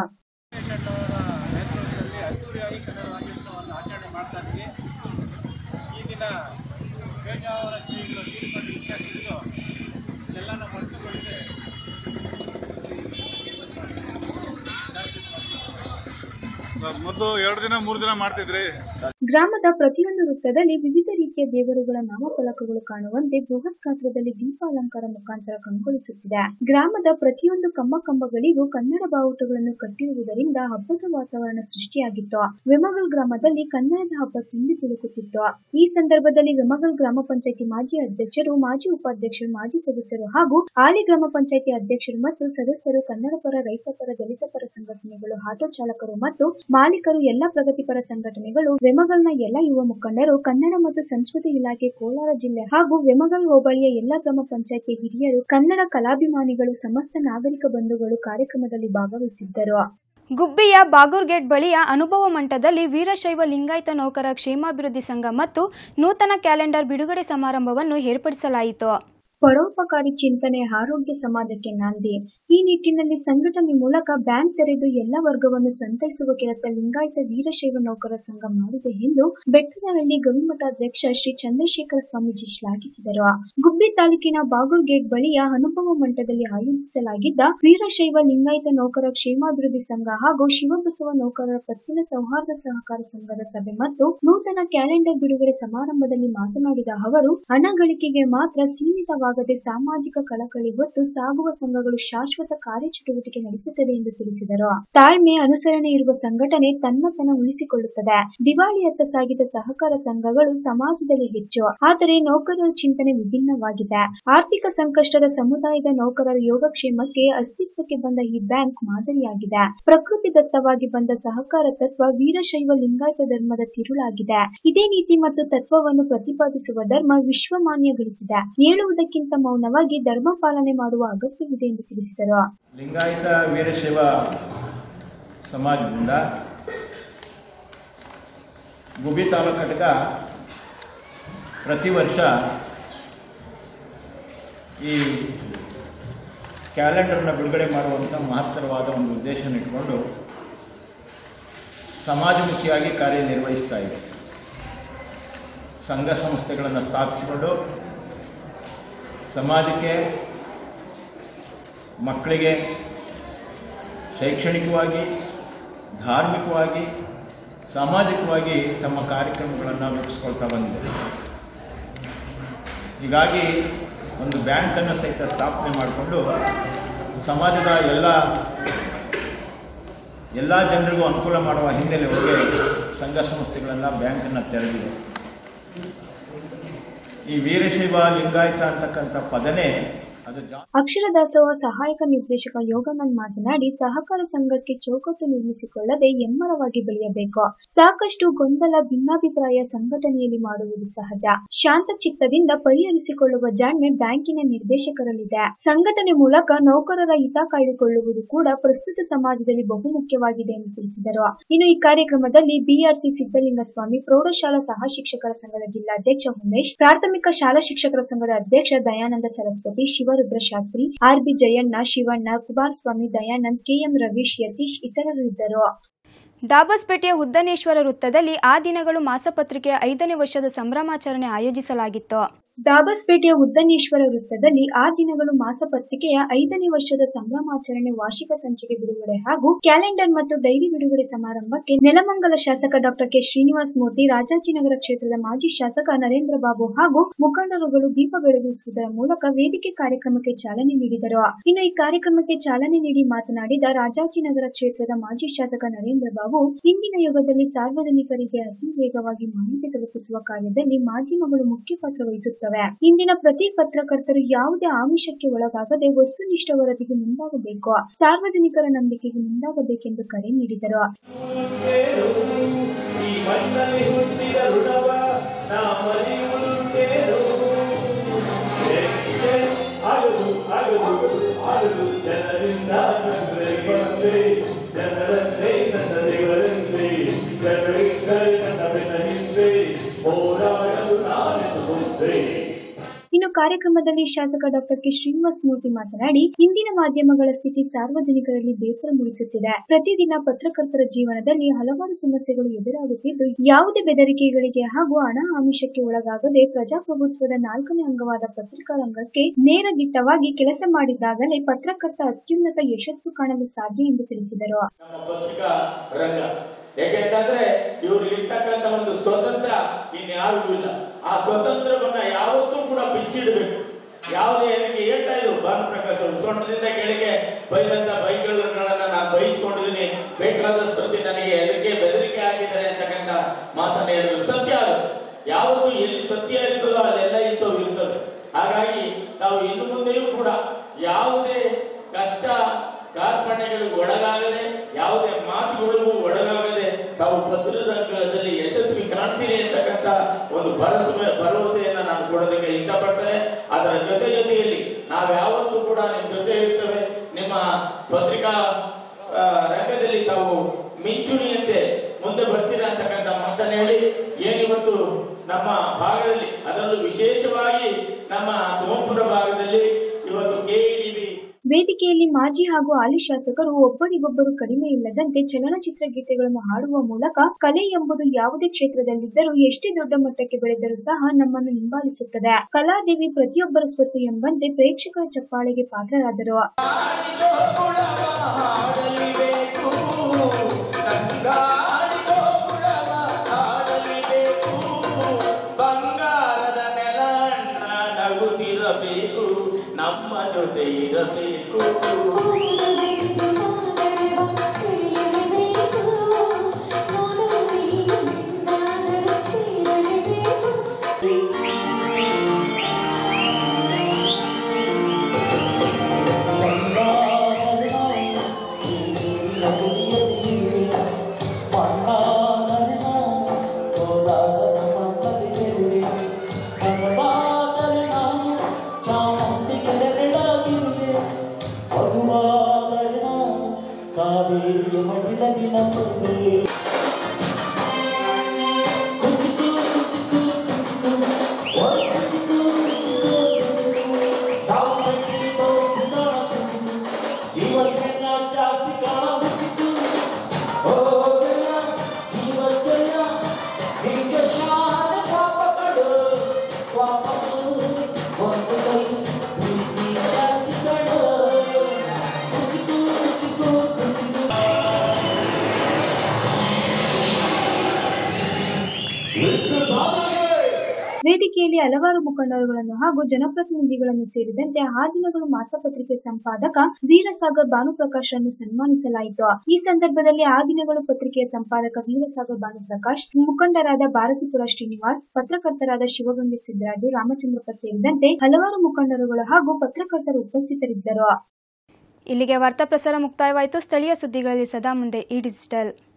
ಅದ್ದೂರಿಯಾಗಿ ಕನ್ನಡ ರಾಜ್ಯೋತ್ಸವವನ್ನು ಆಚರಣೆ ಮಾಡ್ತಾ ಇದ್ದೀವಿ ಈ ದಿನ ಪೇಜಾವರ ಶ್ರೀಗಳು ತೀರ್ಕೊಂಡ ವಿಷಯ ತಿಳಿದು ಎಲ್ಲನ ಮರೆತುಕೊಳ್ಳದೆ ಮೊದಲು ಎರಡು ದಿನ ಮೂರು ದಿನ ಮಾಡ್ತಿದ್ರಿ ಗ್ರಾಮದ ಪ್ರತಿಯೊಂದು ವೃತ್ತದಲ್ಲಿ ವಿವಿಧ ರೀತಿಯ ದೇವರುಗಳ ನಾಮಫಲಕಗಳು ಕಾಣುವಂತೆ ಬೃಹತ್ ಗಾತ್ರದಲ್ಲಿ ದೀಪ ಅಲಂಕಾರ ಮುಖಾಂತರ ಕಂಗೊಳಿಸುತ್ತಿದೆ ಗ್ರಾಮದ ಪ್ರತಿಯೊಂದು ಕಂಬ ಕಂಬಗಳಿಗೂ ಕನ್ನಡ ಬಾವುಟಗಳನ್ನು ಕಟ್ಟಿರುವುದರಿಂದ ಹಬ್ಬದ ವಾತಾವರಣ ಸೃಷ್ಟಿಯಾಗಿತ್ತು ವೆಮಗಲ್ ಗ್ರಾಮದಲ್ಲಿ ಕನ್ನಡದ ಹಬ್ಬ ತುಂಬಿ ತುಳುಕುತ್ತಿತ್ತು ಈ ಸಂದರ್ಭದಲ್ಲಿ ವೆಮಗಲ್ ಗ್ರಾಮ ಪಂಚಾಯತಿ ಮಾಜಿ ಅಧ್ಯಕ್ಷರು ಮಾಜಿ ಉಪಾಧ್ಯಕ್ಷರು ಮಾಜಿ ಸದಸ್ಯರು ಹಾಗೂ ಹಾಲಿ ಗ್ರಾಮ ಪಂಚಾಯತಿ ಅಧ್ಯಕ್ಷರು ಮತ್ತು ಸದಸ್ಯರು ಕನ್ನಡ ಪರ ರೈತ ಪರ ದಲಿತ ಪರ ಸಂಘಟನೆಗಳು ಆಟೋ ಚಾಲಕರು ಮತ್ತು ಮಾಲೀಕರು ಎಲ್ಲ ಪ್ರಗತಿಪರ ಸಂಘಟನೆಗಳು ವೆಮಗಲ್ನ ಎಲ್ಲ ಯುವ ಮುಖಂಡರು ಕನ್ನಡ ಮತ್ತು ಸಂಸ್ಕೃತಿ ಇಲಾಖೆ ಕೋಲಾರ ಜಿಲ್ಲೆ ಹಾಗೂ ವೆಮಗಲ್ ಹೋಬಳಿಯ ಎಲ್ಲ ಗ್ರಾಮ ಪಂಚಾಯತಿ ಹಿರಿಯರು ಕನ್ನಡ ಕಲಾಭಿಮಾನಿಗಳು ಸಮಸ್ತ ನಾಗರಿಕ ಬಂಧುಗಳು ಕಾರ್ಯಕ್ರಮದಲ್ಲಿ ಭಾಗವಹಿಸಿದ್ದರು ಗುಬ್ಬಿಯ ಬಾಗೂರ್ಗೇಟ್ ಬಳಿಯ ಅನುಭವ ಮಂಟದಲ್ಲಿ ವೀರಶೈವ ಲಿಂಗಾಯತ ನೌಕರ ಕ್ಷೇಮಾಭಿವೃದ್ಧಿ ಸಂಘ ಮತ್ತು ನೂತನ ಕ್ಯಾಲೆಂಡರ್ ಬಿಡುಗಡೆ ಸಮಾರಂಭವನ್ನು ಏರ್ಪಡಿಸಲಾಯಿತು ಪರೋಪಕಾರಿ ಚಿಂತನೆ ಆರೋಗ್ಯ ಸಮಾಜಕ್ಕೆ ನಾಂದಿ ಈ ನಿಟ್ಟಿನಲ್ಲಿ ಸಂಘಟನೆ ಮೂಲಕ ಬ್ಯಾಂಕ್ ತೆರೆದು ಎಲ್ಲ ವರ್ಗವನ್ನು ಸಂತೈಸುವ ಕೆಲಸ ಲಿಂಗಾಯತ ವೀರಶೈವ ನೌಕರ ಸಂಘ ಮಾಡಿದೆ ಎಂದು ಬೆಟ್ಟದಹಳ್ಳಿ ಗವಿಮಠಾಧ್ಯಕ್ಷ ಶ್ರೀ ಚಂದ್ರಶೇಖರ ಸ್ವಾಮೀಜಿ ಶ್ಲಾಘಿಸಿದರು ಗುಬ್ಬಿ ತಾಲೂಕಿನ ಬಾಗೂರ್ ಗೇಟ್ ಬಳಿಯ ಅನುಭವ ಮಂಟದಲ್ಲಿ ಆಯೋಜಿಸಲಾಗಿದ್ದ ವೀರಶೈವ ಲಿಂಗಾಯತ ನೌಕರ ಕ್ಷೇಮಾಭಿವೃದ್ಧಿ ಸಂಘ ಹಾಗೂ ಶಿವಬಸವ ನೌಕರರ ಪತ್ತಿನ ಸೌಹಾರ್ದ ಸಹಕಾರ ಸಂಘದ ಸಭೆ ಮತ್ತು ನೂತನ ಕ್ಯಾಲೆಂಡರ್ ಬಿಡುಗಡೆ ಸಮಾರಂಭದಲ್ಲಿ ಮಾತನಾಡಿದ ಅವರು ಹಣ ಗಳಿಕೆಗೆ ಮಾತ್ರ ಸೀಮಿತವಾಗದೆ ಸಾಮಾಜಿಕ ಕಳಕಳಿ ಹೊತ್ತು ಸಾಗುವ ಸಂಘಗಳು ಶಾಶ್ವತ ಕಾರ್ಯಚಟುವಟಿಕೆ ನಡೆಸುತ್ತದೆ ಎಂದು ತಿಳಿಸಿದರು ತಾಳ್ಮೆ ಅನುಸರಣೆ ಇರುವ ಸಂಘಟನೆ ತನ್ನತನ ಉಳಿಸಿಕೊಳ್ಳುತ್ತದೆ ದಿವಾಳಿಯತ್ತ ಸಾಗಿದ ಸಹಕಾರ ಸಂಘಗಳು ಸಮಾಜದಲ್ಲಿ ಹೆಚ್ಚು ಆದರೆ ನೌಕರರ ಚಿಂತನೆ ವಿಭಿನ್ನವಾಗಿದೆ ಆರ್ಥಿಕ ಸಂಕಷ್ಟದ ಸಮುದಾಯದ ನೌಕರರ ಯೋಗಕ್ಷೇಮಕ್ಕೆ ಅಸ್ತಿತ್ವಕ್ಕೆ ಬಂದ ಈ ಬ್ಯಾಂಕ್ ಮಾದರಿಯಾಗಿದೆ ಪ್ರಕೃತಿ ದತ್ತವಾಗಿ ಬಂದ ಸಹಕಾರ ತತ್ವ ವೀರಶೈವ ಲಿಂಗಾಯತ ಧರ್ಮದ ತಿರುಳಾಗಿದೆ ಇದೇ ನೀತಿ ಮತ್ತು ತತ್ವವನ್ನು ಪ್ರತಿಪಾದಿಸುವ ಧರ್ಮ ವಿಶ್ವಮಾನ್ಯಗಳಿಸಿದೆ ಹೇಳುವುದಕ್ಕಿಂತ ಮೌನವಾಗಿ ಧರ್ಮ ಪಾಲನೆ ಮಾಡುವ ಅಗತ್ಯವಿದೆ ಎಂದು ತಿಳಿಸಿದರು ಲಿಂಗಾಯತ ವೀರಶೈವ ಸಮಾಜದಿಂದ ಗುಬಿ ತಾಲೂಕು ಘಟಕ ಪ್ರತಿ ವರ್ಷ ಈ ಕ್ಯಾಲೆಂಡರ್ನ ಬಿಡುಗಡೆ ಮಾಡುವಂಥ ಮಹತ್ತರವಾದ ಒಂದು ಉದ್ದೇಶ ಇಟ್ಕೊಂಡು ಸಮಾಜಮುಖಿಯಾಗಿ ಕಾರ್ಯನಿರ್ವಹಿಸ್ತಾ ಇದೆ ಸಂಘ ಸಂಸ್ಥೆಗಳನ್ನು ಸ್ಥಾಪಿಸಿಕೊಂಡು ಸಮಾಜಕ್ಕೆ ಮಕ್ಕಳಿಗೆ ಶೈಕ್ಷಣಿಕವಾಗಿ ಧಾರ್ಮಿಕವಾಗಿ ಸಾಮಾಜಿಕವಾಗಿ ತಮ್ಮ ಕಾರ್ಯಕ್ರಮಗಳನ್ನು ರೂಪಿಸ್ಕೊಳ್ತಾ ಬಂದಿದೆ ಹೀಗಾಗಿ ಒಂದು ಬ್ಯಾಂಕನ್ನು ಸಹಿತ ಸ್ಥಾಪನೆ ಮಾಡಿಕೊಂಡು ಸಮಾಜದ ಎಲ್ಲ ಎಲ್ಲ ಜನರಿಗೂ ಅನುಕೂಲ ಮಾಡುವ ಹಿನ್ನೆಲೆ ಒಳಗೆ ಸಂಘ ಸಂಸ್ಥೆಗಳನ್ನು ಬ್ಯಾಂಕನ್ನು ತೆರೆದಿದೆ ಈ ವೀರಶೈವ ಲಿಂಗಾಯತ ಅಂತಕ್ಕಂಥ ಪದನೇ ಅದು ಜಾ ಅಕ್ಷರ ದಾಸೋಹ ಸಹಾಯಕ ನಿರ್ದೇಶಕ ಯೋಗಾನಂದ್ ಮಾತನಾಡಿ ಸಹಕಾರ ಸಂಘಕ್ಕೆ ಚೌಕಟ್ಟು ನಿರ್ಮಿಸಿಕೊಳ್ಳದೆ ಎಮ್ಮರವಾಗಿ ಬೆಳೆಯಬೇಕು ಸಾಕಷ್ಟು ಗೊಂದಲ ಭಿನ್ನಾಭಿಪ್ರಾಯ ಸಂಘಟನೆಯಲ್ಲಿ ಮಾಡುವುದು ಸಹಜ ಶಾಂತ ಚಿತ್ತದಿಂದ ಪರಿಹರಿಸಿಕೊಳ್ಳುವ ಜಾಣ್ಮೆ ಬ್ಯಾಂಕಿನ ನಿರ್ದೇಶಕರಲ್ಲಿದೆ ಸಂಘಟನೆ ಮೂಲಕ ನೌಕರರ ಹಿತ ಕಾಯ್ದುಕೊಳ್ಳುವುದು ಕೂಡ ಪ್ರಸ್ತುತ ಸಮಾಜದಲ್ಲಿ ಬಹುಮುಖ್ಯವಾಗಿದೆ ಎಂದು ತಿಳಿಸಿದರು ಇನ್ನು ಈ ಕಾರ್ಯಕ್ರಮದಲ್ಲಿ ಬಿಆರ್ಸಿ ಸಿದ್ದಲಿಂಗ ಸ್ವಾಮಿ ಪ್ರೌಢಶಾಲಾ ಸಹ ಶಿಕ್ಷಕರ ಸಂಘದ ಜಿಲ್ಲಾಧ್ಯಕ್ಷ ಉಮೇಶ್ ಪ್ರಾಥಮಿಕ ಶಾಲಾ ಶಿಕ್ಷಕರ ಸಂಘದ ಅಧ್ಯಕ್ಷ ದಯಾನಂದ ಸರಸ್ವತಿ ಶಿವರುದ್ರ ಶಾಸ್ತ್ರಿ ಆರ್ಬಿ ಜಯಣ್ಣ ಶಿವಣ್ಣ ಕುಮಾರಸ್ವಾಮಿ ದಯಾನಂದ್ ಕೆಎಂ ರವೀಶ್ ಯತೀಶ್ ಇತರರು ಇದ್ದರು ದಾಬಸ್ಪೇಟೆಯ ಉದ್ದನೇಶ್ವರ ವೃತ್ತದಲ್ಲಿ ಆ ದಿನಗಳು ಮಾಸಪತ್ರಿಕೆಯ ಐದನೇ ವರ್ಷದ ಸಂಭ್ರಮಾಚರಣೆ ಆಯೋಜಿಸಲಾಗಿತ್ತು ದಾಬಸ್ಪೇಟೆಯ ಉದ್ದನೇಶ್ವರ ವೃತ್ತದಲ್ಲಿ ಆ ದಿನಗಳು ಮಾಸಪತ್ರಿಕೆಯ ಐದನೇ ವರ್ಷದ ಸಂಭ್ರಮಾಚರಣೆ ವಾರ್ಷಿಕ ಸಂಚಿಕೆ ಬಿಡುಗಡೆ ಹಾಗೂ ಕ್ಯಾಲೆಂಡರ್ ಮತ್ತು ಡೈರಿ ಬಿಡುಗಡೆ ಸಮಾರಂಭಕ್ಕೆ ನೆಲಮಂಗಲ ಶಾಸಕ ಡಾಕ್ಟರ್ ಕೆ ಶ್ರೀನಿವಾಸ ಮೂರ್ತಿ ರಾಜಾಜಿನಗರ ಕ್ಷೇತ್ರದ ಮಾಜಿ ಶಾಸಕ ನರೇಂದ್ರ ಬಾಬು ಹಾಗೂ ಮುಖಂಡರುಗಳು ದೀಪ ಬೆಳಗಿಸುವುದರ ಮೂಲಕ ವೇದಿಕೆ ಕಾರ್ಯಕ್ರಮಕ್ಕೆ ಚಾಲನೆ ನೀಡಿದರು ಇನ್ನು ಈ ಕಾರ್ಯಕ್ರಮಕ್ಕೆ ಚಾಲನೆ ನೀಡಿ ಮಾತನಾಡಿದ ರಾಜಾಜಿನಗರ ಕ್ಷೇತ್ರದ ಮಾಜಿ ಶಾಸಕ ನರೇಂದ್ರ ಬಾಬು ಇಂದಿನ ಯುಗದಲ್ಲಿ ಸಾರ್ವಜನಿಕರಿಗೆ ಅತಿ ವೇಗವಾಗಿ ಮಾಹಿತಿ ತಲುಪಿಸುವ ಕಾರ್ಯದಲ್ಲಿ ಮಾಧ್ಯಮಗಳು ಮುಖ್ಯ ಪಾತ್ರ ವಹಿಸುತ್ತವೆ ಇಂದಿನ ಪ್ರತಿ ಪತ್ರಕರ್ತರು ಯಾವುದೇ ಆಮಿಷಕ್ಕೆ ಒಳಗಾಗದೆ ವಸ್ತುನಿಷ್ಠ ವರದಿಗೆ ಮುಂದಾಗಬೇಕು ಸಾರ್ವಜನಿಕರ ನಂಬಿಕೆಗೆ ಮುಂದಾಗಬೇಕೆಂದು ಕರೆ ನೀಡಿದರು ಇನ್ನು ಕಾರ್ಯಕ್ರಮದಲ್ಲಿ ಶಾಸಕ ಡಾಕ್ಟರ್ ಕೆ ಶ್ರೀನಿವಾಸ ಮೂರ್ತಿ ಮಾತನಾಡಿ ಇಂದಿನ ಮಾಧ್ಯಮಗಳ ಸ್ಥಿತಿ ಸಾರ್ವಜನಿಕರಲ್ಲಿ ಬೇಸರ ಮೂಡಿಸುತ್ತಿದೆ ಪ್ರತಿದಿನ ಪತ್ರಕರ್ತರ ಜೀವನದಲ್ಲಿ ಹಲವಾರು ಸಮಸ್ಯೆಗಳು ಎದುರಾಗುತ್ತಿದ್ದು ಯಾವುದೇ ಬೆದರಿಕೆಗಳಿಗೆ ಹಾಗೂ ಹಣ ಆಮಿಷಕ್ಕೆ ಒಳಗಾಗದೆ ಪ್ರಜಾಪ್ರಭುತ್ವದ ನಾಲ್ಕನೇ ಅಂಗವಾದ ಪತ್ರಿಕಾ ರಂಗಕ್ಕೆ ನೇರದಿಟ್ಟವಾಗಿ ಕೆಲಸ ಮಾಡಿದಾಗಲೇ ಪತ್ರಕರ್ತ ಅತ್ಯುನ್ನತ ಯಶಸ್ಸು ಕಾಣಲು ಸಾಧ್ಯ ಎಂದು ತಿಳಿಸಿದರು ನಮ್ಮ ಪತ್ರಿಕಾ ರಂಗ ಯಾಕೆಂತಂದ್ರೆ ಇವರು ಇರ್ತಕ್ಕಂಥ ಒಂದು ಸ್ವತಂತ್ರ ಇನ್ಯಾರಿಗೂ ಇಲ್ಲ ಆ ಸ್ವತಂತ್ರವನ್ನ ಯಾವತ್ತೂ ಕೂಡ ಬಿಚ್ಚಿಡಬೇಕು ಯಾವುದೇ ನನಗೆ ಹೇಳ್ತಾ ಇದ್ರು ಭಾನು ಪ್ರಕಾಶ್ ಅವರು ಸೊಂಟದಿಂದ ಕೆಳಗೆ ಬೈದಂತ ಬೈಗಳನ್ನ ನಾನು ಬಯಸ್ಕೊಂಡಿದ್ದೀನಿ ಬೇಕಾದ ಸತಿ ನನಗೆ ಅದಕ್ಕೆ ಬೆದರಿಕೆ ಹಾಕಿದ್ದಾರೆ ಅಂತಕ್ಕಂಥ ಮಾತನ್ನ ಹೇಳಿದ್ರು ಸತ್ಯ ಅದು ಯಾವುದು ಎಲ್ಲಿ ಸತ್ಯ ಇರ್ತದೋ ಅಲ್ಲೆಲ್ಲ ಇಂಥವು ಇರ್ತವೆ ಹಾಗಾಗಿ ತಾವು ಇನ್ನು ಮುಂದೆಯೂ ಕೂಡ ಯಾವುದೇ ಕಷ್ಟ ಕಾರ್ಪಣ್ಯಗಳಿಗೆ ಒಳಗಾಗದೆ ಯಾವುದೇ ಮಾತುಗಳಿಗೂ ಒಳಗಾಗದೆ ತಾವು ಪತ್ರರಂಗದಲ್ಲಿ ಯಶಸ್ವಿ ಕಾಣ್ತೀರಿ ಅಂತಕ್ಕಂಥ ಒಂದು ಭರವಸೆ ಭರವಸೆಯನ್ನ ನಾನು ಕೊಡೋದಕ್ಕೆ ಇಷ್ಟಪಡ್ತೇನೆ ಅದರ ಜೊತೆ ಜೊತೆಯಲ್ಲಿ ನಾವು ಯಾವತ್ತೂ ಕೂಡ ನಿಮ್ಮ ಜೊತೆ ಇರ್ತೇವೆ ನಿಮ್ಮ ಪತ್ರಿಕಾ ಆ, ರಂಗದಲ್ಲಿ ತಾವು ಮಿಂಚುಣಿಯಂತೆ ಮುಂದೆ ಬರ್ತೀರಾ ಅಂತಕ್ಕಂಥ ಮಾತನ್ನ ಹೇಳಿ ಏನಿವತ್ತು ನಮ್ಮ ಭಾಗದಲ್ಲಿ ಅದರಲ್ಲೂ ವಿಶೇಷವಾಗಿ ನಮ್ಮ ಸೋಂಪುರ ಭಾಗದಲ್ಲಿ ಇವತ್ತು ಕೆಇಡಿಬಿ ವೇದಿಕೆಯಲ್ಲಿ ಮಾಜಿ ಹಾಗೂ ಹಾಲಿ ಶಾಸಕರು ಒಬ್ಬರಿಗೊಬ್ಬರು ಕಡಿಮೆ ಇಲ್ಲದಂತೆ ಚಲನಚಿತ್ರ ಗೀತೆಗಳನ್ನು ಹಾಡುವ ಮೂಲಕ ಕಲೆ ಎಂಬುದು ಯಾವುದೇ ಕ್ಷೇತ್ರದಲ್ಲಿದ್ದರೂ ಎಷ್ಟೇ ದೊಡ್ಡ ಮಟ್ಟಕ್ಕೆ ಬೆಳೆದರೂ ಸಹ ನಮ್ಮನ್ನು ಹಿಂಬಾಲಿಸುತ್ತದೆ ಕಲಾದೇವಿ ಪ್ರತಿಯೊಬ್ಬರ ಸ್ವತ್ತು ಎಂಬಂತೆ ಪ್ರೇಕ್ಷಕರ ಚಪ್ಪಾಳೆಗೆ ಪಾತ್ರರಾದರು ಬಂಗಾರದ ನೆಲಣ್ಣ ನಗುತ್ತಿರಬೇಕು ನಮ್ಮ ಜೊತೆ ಇರಬೇಕು One ವೇದಿಕೆಯಲ್ಲಿ ಹಲವಾರು ಮುಖಂಡರುಗಳನ್ನು ಹಾಗೂ ಜನಪ್ರತಿನಿಧಿಗಳನ್ನು ಸೇರಿದಂತೆ ಆ ದಿನಗಳು ಮಾಸಪತ್ರಿಕೆ ಸಂಪಾದಕ ವೀರಸಾಗರ್ ಭಾನುಪ್ರಕಾಶ್ ಅನ್ನು ಸನ್ಮಾನಿಸಲಾಯಿತು ಈ ಸಂದರ್ಭದಲ್ಲಿ ಆ ದಿನಗಳು ಪತ್ರಿಕೆಯ ಸಂಪಾದಕ ವೀರಸಾಗರ್ ಭಾನುಪ್ರಕಾಶ್ ಮುಖಂಡರಾದ ಭಾರತೀಪುರ ಶ್ರೀನಿವಾಸ್ ಪತ್ರಕರ್ತರಾದ ಶಿವಗಂಗೆ ಸಿದ್ದರಾಜು ರಾಮಚಂದ್ರಪ್ಪ ಸೇರಿದಂತೆ ಹಲವಾರು ಮುಖಂಡರುಗಳು ಹಾಗೂ ಪತ್ರಕರ್ತರು ಉಪಸ್ಥಿತರಿದ್ದರು ಇಲ್ಲಿಗೆ ವಾರ್ತಾ ಪ್ರಸಾರ ಮುಕ್ತಾಯವಾಯಿತು ಸ್ಥಳೀಯ ಸುದ್ದಿಗಳಲ್ಲಿ ಸದಾ ಮುಂದೆ ಈ ಡಿಜಿಟಲ್